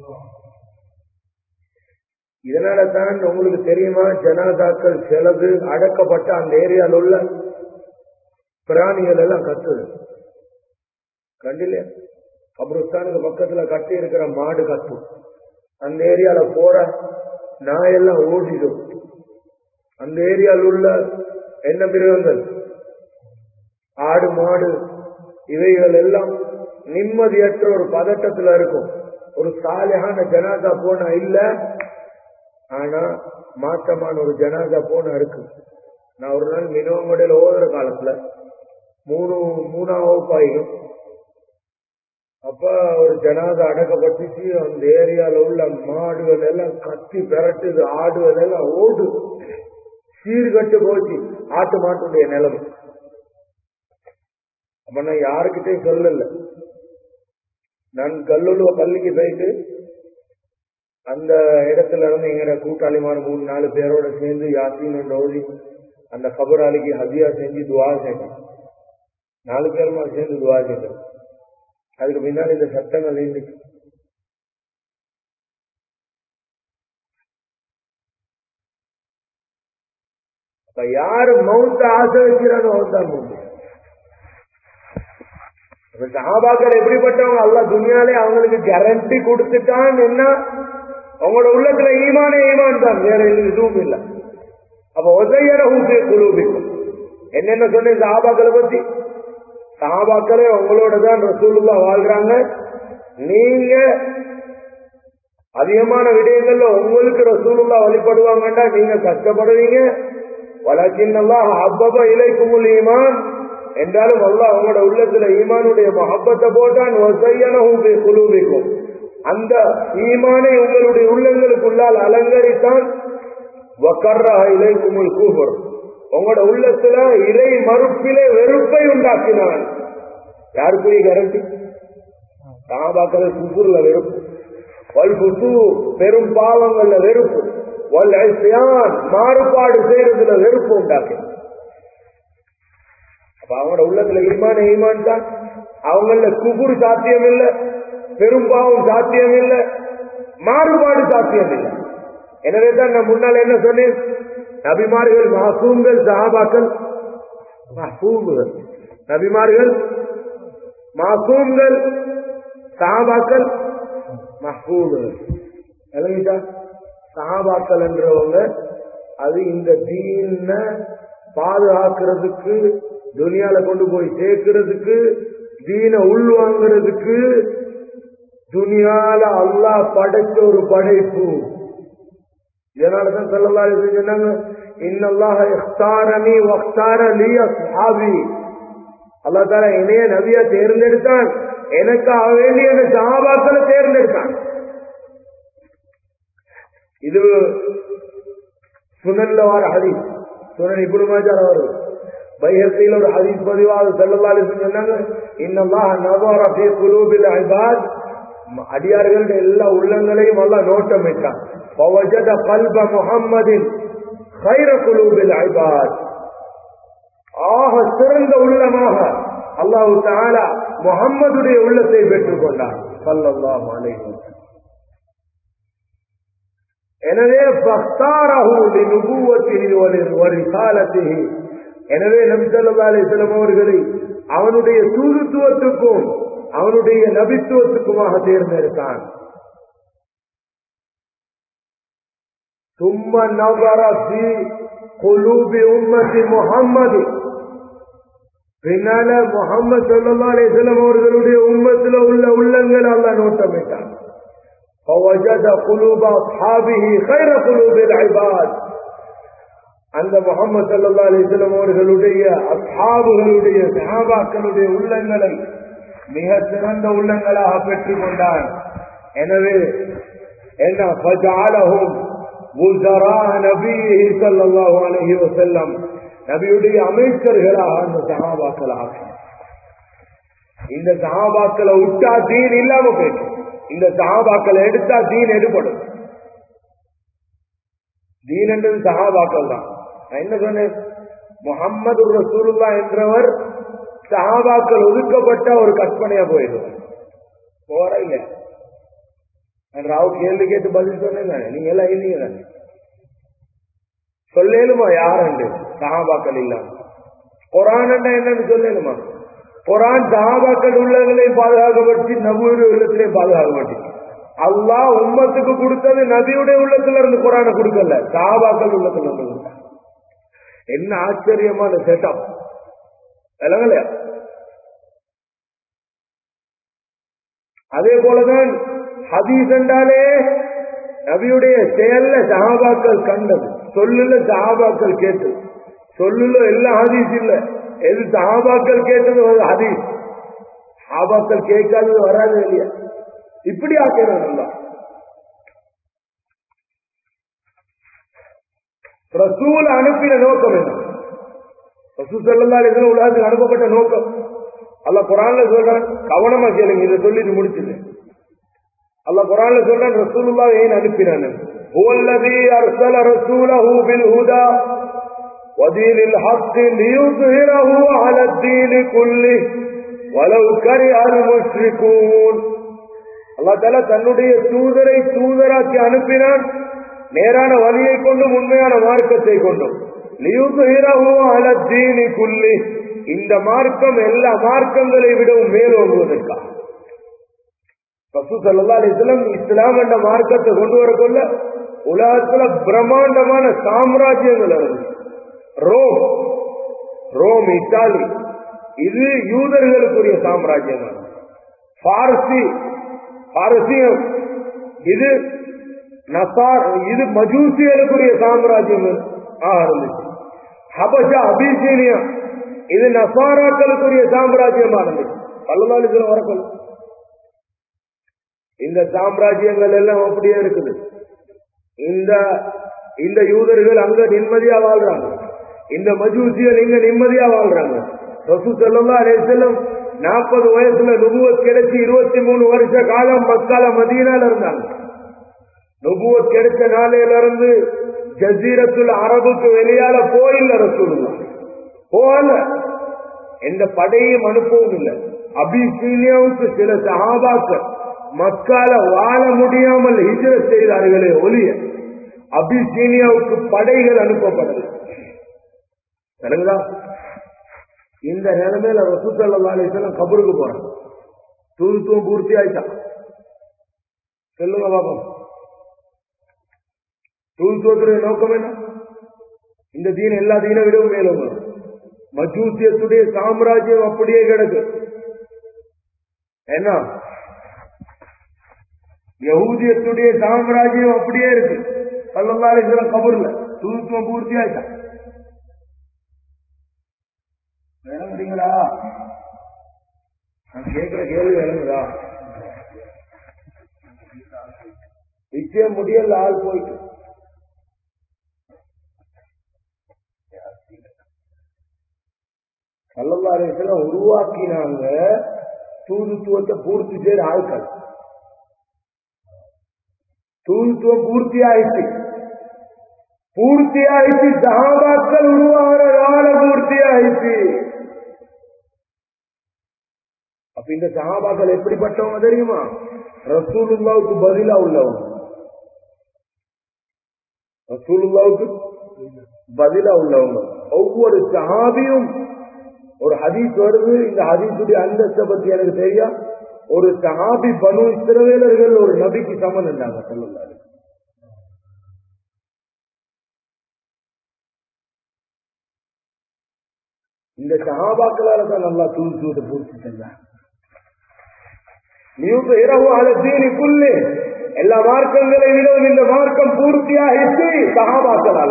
இதனால தான் உங்களுக்கு தெரியுமா ஜனாதாக்கள் சிலது அடக்கப்பட்ட அந்த ஏரியால உள்ள பிராணிகள் எல்லாம் கத்துது கண்டில கபருஸ்தானுக்கு பக்கத்துல கட்டி இருக்கிற மாடு கத்தும் அந்த ஏரியால போற நாயெல்லாம் ஓடிடும் அந்த ஏரியாவில் உள்ள என்ன மிருகங்கள் ஆடு மாடு இவைகள் எல்லாம் நிம்மதியற்ற ஒரு பதட்டத்துல இருக்கும் ஒரு சாலையான ஜனாதா போனா இல்ல ஆனா மாற்றமான ஒரு ஜனாதா போனா இருக்கு நான் ஒரு நாள் மினிமம் மடையில ஓதுற காலத்துல மூணு மூணாம் வகுப்பாயிரும் அப்ப ஒரு ஜனாதா அடக்கப்பட்டுச்சு அந்த ஏரியால உள்ள மாடுகள் எல்லாம் கத்தி பெரட்டுது ஆடுகள் எல்லாம் ஓடு சீர்கட்டு போச்சு ஆட்டு மாட்டுடைய நிலைமை அப்ப நான் யாருக்கிட்டையும் சொல்லல நான் கல்லூலுவ பள்ளிக்கு போயிட்டு அந்த இடத்துல இருந்து எங்கட கூட்டாளிமார் மூணு நாலு பேரோட சேர்ந்து யாசின் ஓதி அந்த கபராளிக்கு ஹதியா செஞ்சு துவா செஞ்சேன் நாலு பேருமா சேர்ந்து துவா செஞ்சேன் அதுக்கு பின்னால் இந்த சட்டங்கள் இருந்துச்சு அப்ப யாரு மௌத்த ஆசை வைக்கிறானோ அவன்தான் முடியும் சஹாபாக்கள் எப்படிப்பட்டவங்க அல்ல துணியாலே அவங்களுக்கு கேரண்டி கொடுத்துட்டான் என்ன அவங்களோட உள்ளத்துல ஈமானே ஈமான் தான் வேற எதுவும் இல்லை அப்ப உதயர ஊசிய குழுவிக்கும் என்னென்ன சொன்னேன் சஹாபாக்களை பத்தி சஹாபாக்களே உங்களோட தான் ரசூலுல்லா வாழ்றாங்க நீங்க அதிகமான விடயங்கள்ல உங்களுக்கு ரசூலுல்லா வழிபடுவாங்கண்டா நீங்க கஷ்டப்படுவீங்க வழக்கின் எல்லாம் அப்பப்ப இலைக்குமுல் ஈமான் என்றாலும் அல்லாஹ் அவங்களோட உள்ளத்துல ஈமானுடைய மஹப்பத்தை போட்டான் குழுவிக்கும் அந்த ஈமானை உங்களுடைய உள்ளங்களுக்குள்ளால் அலங்கரித்தான் இலைக்குமுல் கூபர் உங்களோட உள்ளத்துல இறை மறுப்பிலே வெறுப்பை உண்டாக்கினான் யாருக்குரிய கேரண்டி சாபாக்கள் குபுர்ல வெறுப்பு வல் புசு பெரும் பாவங்கள்ல வெறுப்பு வல் ஐசியான் மாறுபாடு செய்யறதுல வெறுப்பு உண்டாக்கினான் அப்ப அவங்களோட உள்ளத்துல ஈமான ஈமான் தான் அவங்கள குபுர் சாத்தியம் இல்ல பெரும்பாவம் சாத்தியம் இல்ல மாறுபாடு சாத்தியம் இல்லை எனவே தான் நான் முன்னால் என்ன சொன்னேன் நபிமார்கள் மகசூம்கள் சஹாபாக்கள் மஹூம்கள் நபிமார்கள் மாசூம்கள் சஹாபாக்கள் மஹூம்கள் விளங்கிட்டா சஹாபாக்கள் என்றவங்க அது இந்த தீன பாதுகாக்கிறதுக்கு துனியால கொண்டு போய் சேர்க்கிறதுக்கு தீன உள்வாங்கிறதுக்கு துனியால அல்லாஹ் படைச்ச ஒரு படைப்பு இதனாலதான் சொல்லலாம் சொன்னாங்க இன்னல்லாஹ இஃப்தாரனி வக்தார லி அஸ்ஹாபி அல்லாஹ் தாலா என்னைய நபியா தேர்ந்தெடுத்தான் எனக்கு ஆக வேண்டிய அந்த சஹாபாக்களை தேர்ந்தெடுத்தான் இது சுனல்ல வர ஹதீஸ் சுனன் இப்படி மாஜார வருது பைஹத்தியில் ஒரு ஹதீஸ் பதிவாக செல்லலாலு சொன்னாங்க இன்னல்லாஹ நவர ஃபீ குலூபில் இபாத் அடியார்களுடைய எல்லா உள்ளங்களையும் அல்லாஹ் நோட்டமிட்டான் فوجد قلب محمد خير قلوب العباد ஆக சிறந்த உள்ளமாக அல்லாஹு தாலா முகம்மதுடைய உள்ளத்தை பெற்றுக் கொண்டார் சல்லல்லாஹு அலைஹி வஸல்லம் எனவே எனவே நபிசல்லா அலிஸ்லம் அவர்களை அவனுடைய தூதுத்துவத்துக்கும் அவனுடைய நபித்துவத்துக்குமாக தேர்ந்தெடுத்தான் ثم نظر في قلوب أمة محمد பின்னால முகமது சொல்லா அலிஸ்லாம் அவர்களுடைய உம்மத்துல உள்ள உள்ளங்கள் அல்ல நோட்டமிட்டான் فوجد قلوب أصحابه خير قلوب العباد அந்த முகமது சல்லா அலிஸ்லம் அவர்களுடைய அஸ்ஹாபுகளுடைய சஹாபாக்களுடைய உள்ளங்களை மிக சிறந்த உள்ளங்களாக பெற்றுக் கொண்டான் எனவே என்ன ஃபஜஅலஹும் வுஸரா நபியிஹி ஸல்லல்லாஹு அலைஹி வஸல்லம் நபியுடைய அமைச்சர்களாக அந்த சஹாபாக்களாக இந்த சஹாபாக்களை விட்டா தீன் இல்லாம போயிடும் இந்த சஹாபாக்களை எடுத்தா தீன் எடுபடும் தீன் என்றது சஹாபாக்கள் தான் நான் என்ன சொன்னேன் முகம்மது ரசூலுல்லா என்றவர் சஹாபாக்கள் ஒதுக்கப்பட்ட ஒரு கற்பனையா போயிடும் போற இல்ல ராவ் கேள்வி கேட்டு பதில் சொன்னேன் நீங்க எல்லாம் இல்லீங்க தானே சொல்லேலுமா யாருண்டு சஹாபாக்கள் இல்லாம குரான் என்னன்னு சொல்லலுமா குரான் சஹாபாக்கள் உள்ளங்களையும் பாதுகாக்கப்பட்டு நபுடைய உள்ளத்திலையும் பாதுகாக்கப்பட்டு அல்லாஹ் உம்மத்துக்கு கொடுத்தது நபியுடைய உள்ளத்துல இருந்து குரான கொடுக்கல சஹாபாக்கள் உள்ளத்துல இருந்து கொடுத்தாங்க என்ன ஆச்சரியமான செட்டப் விளங்கலையா அதே போலதான் ஹதீஸ் என்றாலே நபியுடைய செயல்ல சஹாபாக்கள் கண்டது சொல்லுல சஹாபாக்கள் கேட்டது சொல்லுல எல்லாம் ஹதீஸ் இல்ல எது சஹாபாக்கள் கேட்டது ஒரு ஹதீஸ் சஹாபாக்கள் கேட்காதது வராது இல்லையா இப்படி ஆக்கிறான் நல்லா ரசூல் அனுப்பின நோக்கம் என்ன ரசூல் செல்லல்லா உலகத்துக்கு அனுப்பப்பட்ட நோக்கம் அல்ல குரான்ல சொல்றான் கவனமா கேளுங்க இதை சொல்லிட்டு முடிச்சுது அல்ல குரான்ல சொல்றான் ரசூலுல்லா ஏன் அனுப்பினான் هو الذي أرسل رسوله بالهدى ودين الحق ليظهره على الدين كله ولو كره المشركون அல்லா தால தன்னுடைய தூதரை தூதராக்கி அனுப்பினான் நேரான வழியை கொண்டும் உண்மையான மார்க்கத்தை கொண்டும் அலத்தீனி குல்லி இந்த மார்க்கம் எல்லா மார்க்கங்களை விடவும் மேலோங்குவதற்காக பசு சல்லா அலிஸ்லாம் இஸ்லாம் என்ற மார்க்கத்தை கொண்டு வரக்குள்ள உலகத்துல பிரம்மாண்டமான சாம்ராஜ்யங்கள் இருந்துச்சு ரோம் ரோம் இத்தாலி இது யூதர்களுக்குரிய சாம்ராஜ்யம் பாரசி பாரசீகம் இது நசார் இது மஜூசியலுக்குரிய சாம்ராஜ்யம் இருந்துச்சு ஹபஷா அபிசீனியா இது நசாராக்களுக்குரிய சாம்ராஜ்யமா இருந்துச்சு பல்லநாளுக்கு வரக்கொள்ள இந்த சாம்ராஜ்யங்கள் எல்லாம் அப்படியே இருக்குது இந்த இந்த யூதர்கள் அங்க நிம்மதியா வாழ்றாங்க இந்த மஜூசியல் இங்க நிம்மதியா வாழ்றாங்க ரசூ செல்லம் அலே செல்லம் நாற்பது வயசுல நுபுவத் கிடைச்சி இருபத்தி மூணு வருஷ காலம் மக்கால மதியனால இருந்தாங்க நுபுவத் கிடைச்ச நாளையில இருந்து ஜசீரத்துல அரபுக்கு வெளியால போயில்ல ரசூலுல்லா போகல எந்த படையும் அனுப்பவும் இல்லை அபிசீனியாவுக்கு சில சகாபாக்கள் மக்கால வாழ முடியாமல் ஹிஜர செய்தார்களே ஒலிய அபிசீனியாவுக்கு படைகள் அனுப்பப்படல சரிங்களா இந்த நிலைமையில ரசூசல்லா அலிஸ்லாம் கபருக்கு போறான் தூதுத்துவம் பூர்த்தி ஆயிட்டான் சொல்லுங்க பாப்போம் தூதுத்துவத்துடைய நோக்கம் என்ன இந்த தீன எல்லா தீன விடவும் மேலும் மஜூசியத்துடைய சாம்ராஜ்யம் அப்படியே கிடக்கு என்ன யகூதியத்துடைய சாம்ராஜ்யம் அப்படியே இருக்கு சல்லல்லா அலிஸ்லாம் கபூர்ல தூதுத்துவம் பூர்த்தி ஆயிட்டான் விளங்குறீங்களா நான் கேட்கிற கேள்வி விளங்குதா நிச்சயம் முடியல ஆள் போயிட்டு கள்ளல்லாரத்துல உருவாக்கினாங்க தூதுத்துவத்தை பூர்த்தி செய்த ஆட்கள் தூதுத்துவம் பூர்த்தி ஆயிடுச்சு பூர்த்தி ஆயிடுச்சு சகாபாக்கள் உருவாகிற கால பூர்த்தி ஆயிடுச்சு அப்ப இந்த சகாபாக்கள் எப்படிப்பட்டவங்க தெரியுமா ரசூலுல்லாவுக்கு பதிலா உள்ளவங்க ரசூலுல்லாவுக்கு பதிலா உள்ளவங்க ஒவ்வொரு சஹாபியும் ஒரு ஹதீஸ் வருது இந்த ஹதீஸுடைய அந்தஸ்தை பத்தி எனக்கு தெரியா ஒரு சஹாபி பனு இஸ்ரவேலர்கள் ஒரு நபிக்கு சமன் இருந்தாங்க சொல்லுங்க இந்த சகாபாக்களால தான் நல்லா தூது தூது பூர்த்தி செஞ்சாங்க இரவு அல தீனிக்குள்ளே எல்லா மார்க்கங்களை விடவும் இந்த மார்க்கம் பூர்த்தியாகிட்டு சகாபாக்களால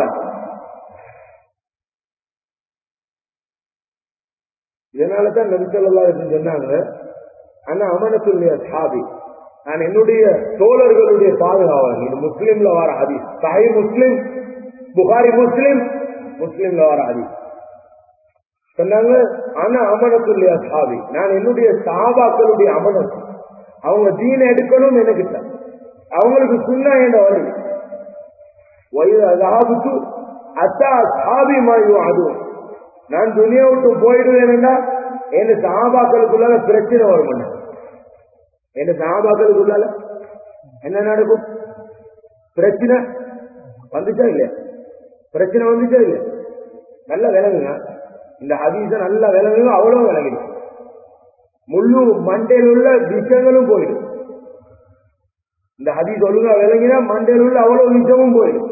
இதனாலதான் நபிசல்லா சொன்னாங்க ஆனா அமனத்துடைய சாபி நான் என்னுடைய தோழர்களுடைய பாதுகாவலன் இது முஸ்லீம்ல வர ஹதீஸ் சாஹி முஸ்லிம் புகாரி முஸ்லிம் முஸ்லிம்ல வர ஹதீஸ் சொன்னாங்க ஆனா அமனத்துடைய சாபி நான் என்னுடைய சாபாக்களுடைய அமனத்து அவங்க தீன எடுக்கணும் எனக்கு தான் அவங்களுக்கு சுண்ணா என்ன வருது வயது அதாவது அத்தா சாபி மாயும் அதுவும் நான் துணியா விட்டு போயிடுவேன்னா என் சாபாக்களுக்குள்ள பிரச்சனை வரும் என் சாபாக்களுக்குள்ளால என்ன நடக்கும் பிரச்சனை வந்துச்சா இல்லையா பிரச்சனை வந்துச்சா இல்லையா நல்ல விலங்குங்க இந்த ஹதீச நல்ல விலங்குங்க அவ்வளவு விலங்குது முழு மண்டையில் உள்ள விஷயங்களும் போயிடும் இந்த ஹதீஸ் ஒழுங்கா விளங்கினா மண்டையில் உள்ள அவ்வளவு விஷயமும் போயிடும்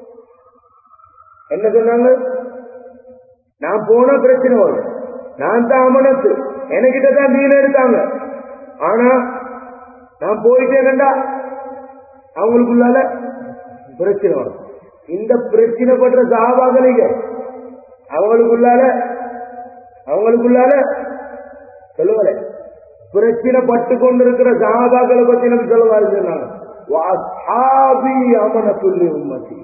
என்ன சொன்னாங்க நான் போன பிரச்சனை வரும் நான் தான் அமனத்து என்கிட்ட தான் மீன் எடுத்தாங்க ஆனா நான் போயிட்டேன்டா அவங்களுக்குள்ளால பிரச்சனை வரும் இந்த பிரச்சனை பண்ற சாபாக்களைங்க அவங்களுக்குள்ளால அவங்களுக்குள்ளால சொல்லுவல பிரச்சனை பட்டு கொண்டிருக்கிற சாபாக்களை பத்தி நம்ம சொல்லுவாரு சொன்னாங்க அமன சொல்லி உண்மதி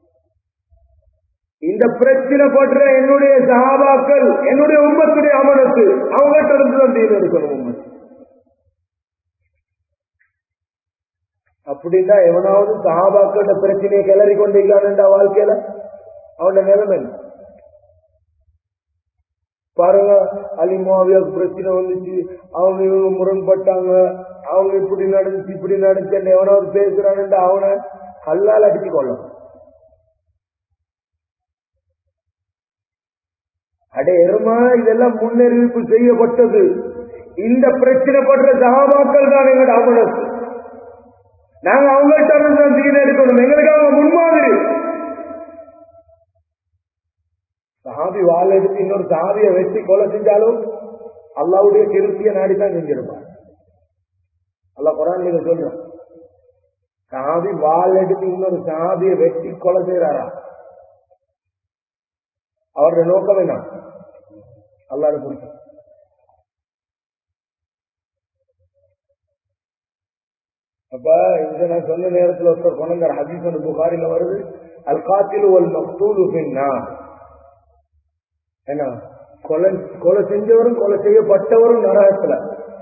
இந்த பிரச்சனை பற்ற என்னுடைய சகாபாக்கள் என்னுடைய உம்மத்துடைய அமனத்து அவங்ககிட்ட இருந்து தான் தீன் எடுக்கணும் உம்மத்து அப்படின்னா எவனாவது சகாபாக்கள பிரச்சனையை கிளறி கொண்டிருக்கான்டா வாழ்க்கையில அவனோட நிலைமை பாருங்க அலிமாவியாக்கு பிரச்சனை வந்துச்சு அவங்க இவங்க முரண்பட்டாங்க அவங்க இப்படி நடந்துச்சு இப்படி நடந்துச்சு எவனாவது பேசுறான்டா அவனை கல்லால் அடிச்சு கொள்ளும் அடே எருமா இதெல்லாம் முன்னறிவிப்பு செய்யப்பட்டது இந்த பிரச்சனை படுற சகாபாக்கள் தான் எங்களோட அமனஸ் நாங்க அவங்கள்ட்ட தான் தீன எடுக்கணும் எங்களுக்கு அவங்க முன்மாதிரி சாபி வாழ எடுத்து இன்னொரு சாபியை வெட்டி கொலை செஞ்சாலும் அல்லாவுடைய திருப்தியை நாடித்தான் செஞ்சிருப்பார் அல்லா குரான் நீங்க சொல்றோம் சாபி வாழ எடுத்து இன்னொரு சாபியை வெட்டி கொலை செய்யறாரா அவருடைய நோக்கம் என்ன அல்லாத பிடிக்கும் அப்ப இந்த நான் சொன்ன நேரத்தில் ஒருத்தர் கொண்டார் ஹதீஸ் ஒன்று புகாரில வருது அல் காத்தில் ஒரு மக்தூலு பின்னா என்ன கொலை கொலை செஞ்சவரும் கொலை செய்யப்பட்டவரும் நரகத்துல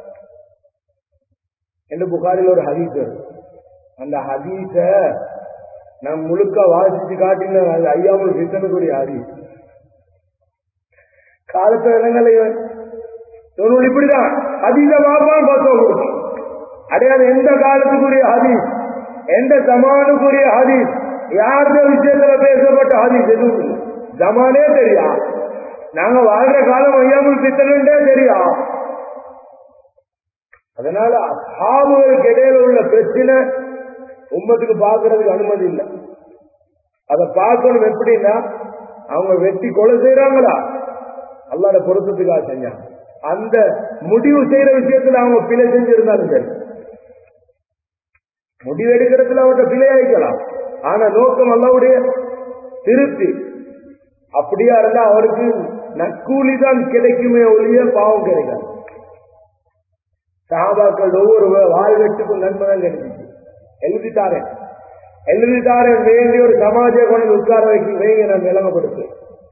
என்று புகாரில் ஒரு ஹதீஸ் வருது அந்த ஹதீஸ நான் முழுக்க வாசிச்சு காட்டின அது ஐயாமல் சித்தனுக்குரிய ஹதீஸ் காலத்து இடங்கள்ல இவன் இப்படிதான் அதீத வாப்பான் பத்துவம் கொடுக்கும் அடையாது எந்த காலத்துக்குரிய ஹதீஸ் எந்த ஜமானுக்குரிய ஹதீஸ் யாருடைய விஷயத்துல பேசப்பட்ட ஹதீஸ் எதுவும் இல்லை ஜமானே தெரியா நாங்க வாழ்ற காலம் ஐயாமல் பித்தனே தெரியா அதனால அசாபுகளுக்கு இடையில உள்ள பிரச்சனை உம்மத்துக்கு பாக்குறதுக்கு அனுமதி இல்லை அதை பார்க்கணும் எப்படின்னா அவங்க வெட்டி கொலை செய்யறாங்களா அல்லாத பொருத்தத்துக்காக செஞ்சாங்க அந்த முடிவு செய்யற விஷயத்துல அவங்க பிழை செஞ்சிருந்தாலும் சரி முடிவு எடுக்கிறதுல அவர்கிட்ட பிழை அழிக்கலாம் ஆனா நோக்கம் அல்லாவுடைய திருப்தி அப்படியா இருந்தா அவருக்கு நற்கூலி தான் கிடைக்குமே ஒழிய பாவம் கிடைக்காது சாபாக்கள் ஒவ்வொரு வாழ்வெட்டுக்கும் நன்மை தான் கிடைச்சிச்சு எழுதிட்டாரேன் எழுதிட்டாரேன் வேண்டி ஒரு சமாஜ கொண்டு உட்கார வைக்க வைங்க நான் நிலமப்படுத்து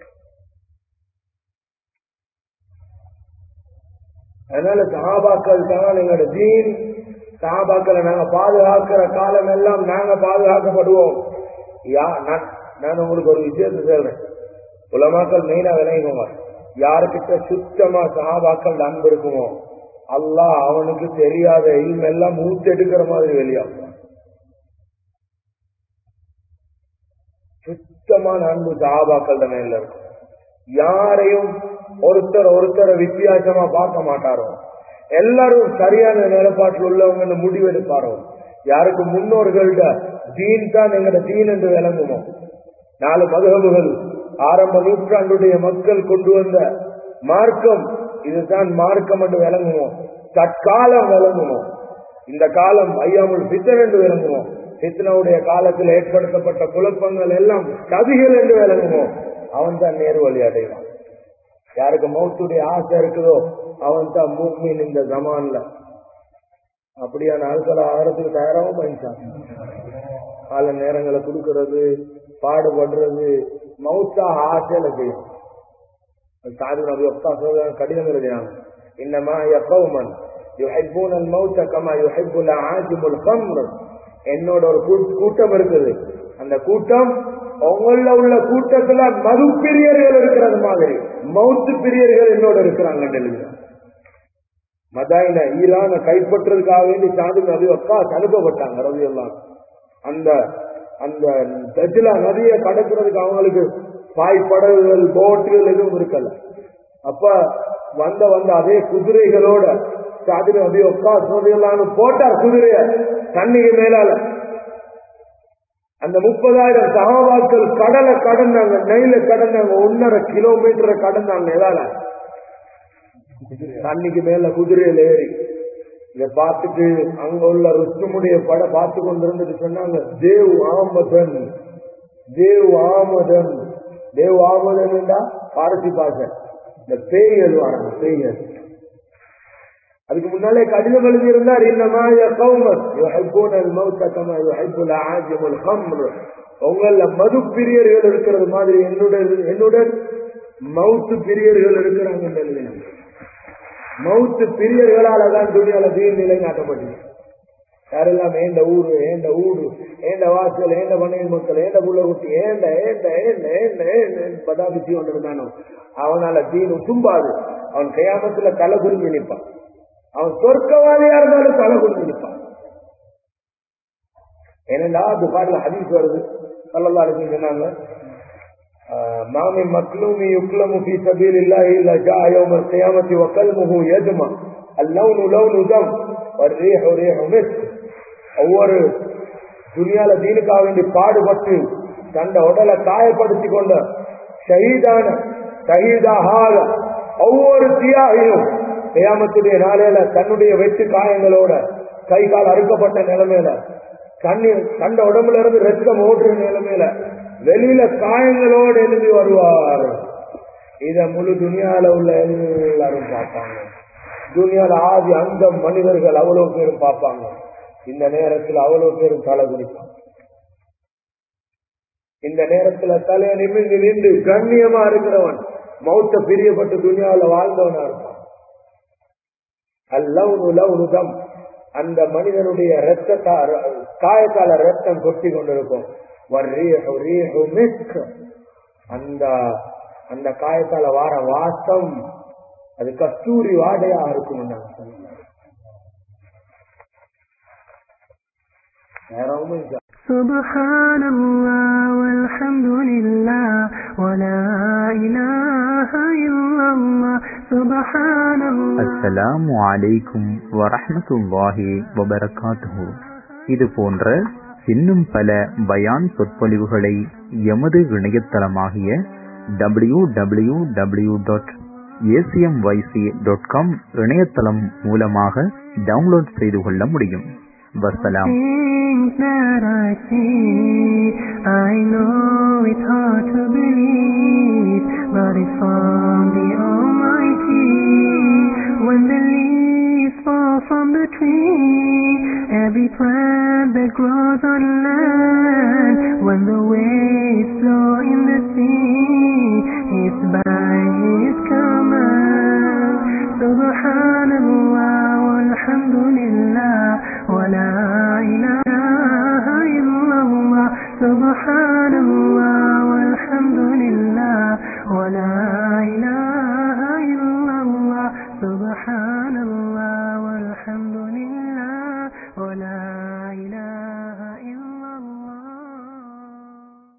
அதனால சஹாபாக்கள் தான் எங்களோட தீன் சஹாபாக்களை நாங்க பாதுகாக்கிற காலம் எல்லாம் நாங்க பாதுகாக்கப்படுவோம் யா நான் நான் உங்களுக்கு ஒரு விஷயத்தை சொல்றேன் உலமாக்கள் மெயினா விளையுங்க யாருக்கிட்ட சுத்தமா சஹாபாக்கள் அன்பு இருக்குமோ அல்லாஹ் அவனுக்கு தெரியாத இல்ம் எல்லாம் மூச்சு எடுக்கிற மாதிரி வெளியாகும் சுத்தமான அன்பு சஹாபாக்கள் தான் மேல இருக்கும் யாரையும் ஒருத்தர் ஒருத்தரை வித்தியாசமா பார்க்க மாட்டாரோ எல்லாரும் சரியான நிலப்பாட்டில் உள்ளவங்க முடிவெடுப்பாரோ யாருக்கு முன்னோர்கள்ட தீன் தான் எங்கட தீன் என்று விளங்குமோ நாலு மதுகபுகள் ஆரம்ப நூற்றாண்டுடைய மக்கள் கொண்டு வந்த மார்க்கம் இதுதான் மார்க்கம் என்று விளங்குமோ தற்காலம் விளங்குமோ இந்த காலம் ஐயாமுல் பித்தன் என்று விளங்குவோம் பித்தனுடைய காலத்தில் ஏற்படுத்தப்பட்ட குழப்பங்கள் எல்லாம் கதிகள் என்று விளங்குவோம் அவன் தான் நேரு வழி அடைவான் யாருக்கு மௌத்துடைய ஆசை இருக்குதோ அவன் தான் மூமின் இந்த ஜமான்ல அப்படியான ஆட்களை ஆகிறதுக்கு தயாராகவும் பயன்சான் கால நேரங்களை கொடுக்கறது பாடுபடுறது மௌத்தா ஆசையில செய்யும் சாது நபி ஒப்பா சொல்ற கடிதம் எழுதினாங்க இன்னமா எப்பவுமன் யுஹிப்பூன் அல் மௌத்த கமா யுஹிப்புல் ஆஜிமுல் கம்ர் என்னோட ஒரு கூட்டம் இருக்குது அந்த கூட்டம் உங்கள உள்ள கூட்டத்துல மது பிரியர்கள் இருக்கிறது மாதிரி மவுத்து பிரியர்கள் என்னோட இருக்கிறாங்க எழுதுறாங்க மதாயின ஈரான கைப்பற்றதுக்காக வேண்டி சாது நபி அப்பா அனுப்பப்பட்டாங்க ரவி எல்லாம் அந்த அந்த தஜிலா நதியை கடக்கிறதுக்கு அவங்களுக்கு பாய் படகுகள் போட்டுகள் எதுவும் இருக்கல அப்ப வந்த வந்த அதே குதிரைகளோட சாதி நபி அப்பா சோதிகளான்னு போட்டார் குதிரைய தண்ணிக்கு மேலால அந்த முப்பதாயிரம் சகாபாக்கள் கடலை கடந்தாங்க நெய்ல கடந்தாங்க ஒன்னரை கிலோமீட்டரை கடந்தாங்க எதால தண்ணிக்கு மேல குதிரையில ஏறி இத பார்த்துட்டு அங்க உள்ள ருஷ்டமுடைய பட பார்த்து கொண்டிருந்துட்டு சொன்னாங்க தேவ் ஆமதன் தேவ் ஆமதன் தேவ் ஆமதன் பாரசி பாச இந்த பேய்கள் வாங்க பேய்கள் அதுக்கு முன்னாலே கடிதம் எழுதியிருந்தார் இன்னமா கௌமத் யுஹிப்பூன الموت كما يحب العاجم الخمر உங்கள மது பிரியர்கள் இருக்கிறது மாதிரி என்னுடன் என்னுடன் மவுத்து பிரியர்கள் இருக்கிறாங்க எழுதினாங்க மவுத்து பிரியர்களால தான் துணியால தீன் நிலை நாட்டப்பட்டது யாரெல்லாம் ஏண்ட ஊரு ஏண்ட ஊடு ஏண்ட வாசல் ஏண்ட மனைவி மக்கள் ஏண்ட புள்ள குட்டி ஏண்ட ஏண்ட ஏண்ட ஏண்ட ஏண்ட பதாபிச்சு கொண்டு இருந்தானோ அவனால தீன் தும்பாது அவன் கையாமத்துல தலை குறிஞ்சு நிற்பான் அவன் சொர்க்கவாதியா இருந்தாலும் தலை குறிஞ்சு நிற்பான் ஏனென்றா புகார்ல ஹதீஸ் வருது சல்லல்லா அலிஸ்லம் சொன்னாங்க ما من مكلوم يكلم في سبيل الله إلا جاء يوم القيامة وكلمه يدمى اللون لون دم والريح ريح مسك ஒவ்வொரு துணியால தீனுக்காக வேண்டி பாடுபட்டு தந்த உடலை காயப்படுத்தி கொண்ட ஷஹீதான ஷஹீதாக ஒவ்வொரு தியாகியும் கியாமத்துடைய நாளையில தன்னுடைய வெட்டு காயங்களோட கை கால் அறுக்கப்பட்ட நிலைமையில கண்ணீர் கண்ட உடம்புல இருந்து ரத்தம் ஓடுற நிலைமையில வெளியில காயங்களோடு எழுதி வருவார் இத முழு துணியால உள்ள எல்லாரும் பார்ப்பாங்க துணியால ஆதி அந்த மனிதர்கள் அவ்வளவு பேரும் பார்ப்பாங்க இந்த நேரத்தில் அவ்வளவு பேரும் தலை குடிப்பாங்க இந்த நேரத்துல தலையை நிமிர்ந்து நின்று கண்ணியமா இருக்கிறவன் மௌத்த பிரியப்பட்டு துணியால வாழ்ந்தவனா இருப்பான் அல்லவுனு லவுனுதம் அந்த மனிதனுடைய ரத்தத்தா காயத்தால ரத்தம் கொட்டி கொண்டிருக்கும் அந்த அந்த காயத்தால வார வாசம் அது கஸ்தூரி வாடையா இருக்கும் سبحان الله والحمد لله ولا إله إلا الله سبحان الله அஸ்ஸலாமு அலைக்கும் வரஹ்மத்துல்லாஹி வபரகாத்துஹு இது போன்ற இன்னும் பல பயான் சொற்பொழிவுகளை எமது இணையதளமாகிய W W W dot ACMYC dot com இணையதளம் மூலமாக டவுன்லோட் செய்து கொள்ள முடியும் வசலாம் Things that I see, I know it's hard to believe, but it's from the Almighty. When the leaves fall from the tree, every plant that grows on land, when the waves flow in the sea, it's by His command. Subhanallah, walhamdulillah, wa la ilaha illallah. Subhanallah, walhamdulillah, wa la ilaha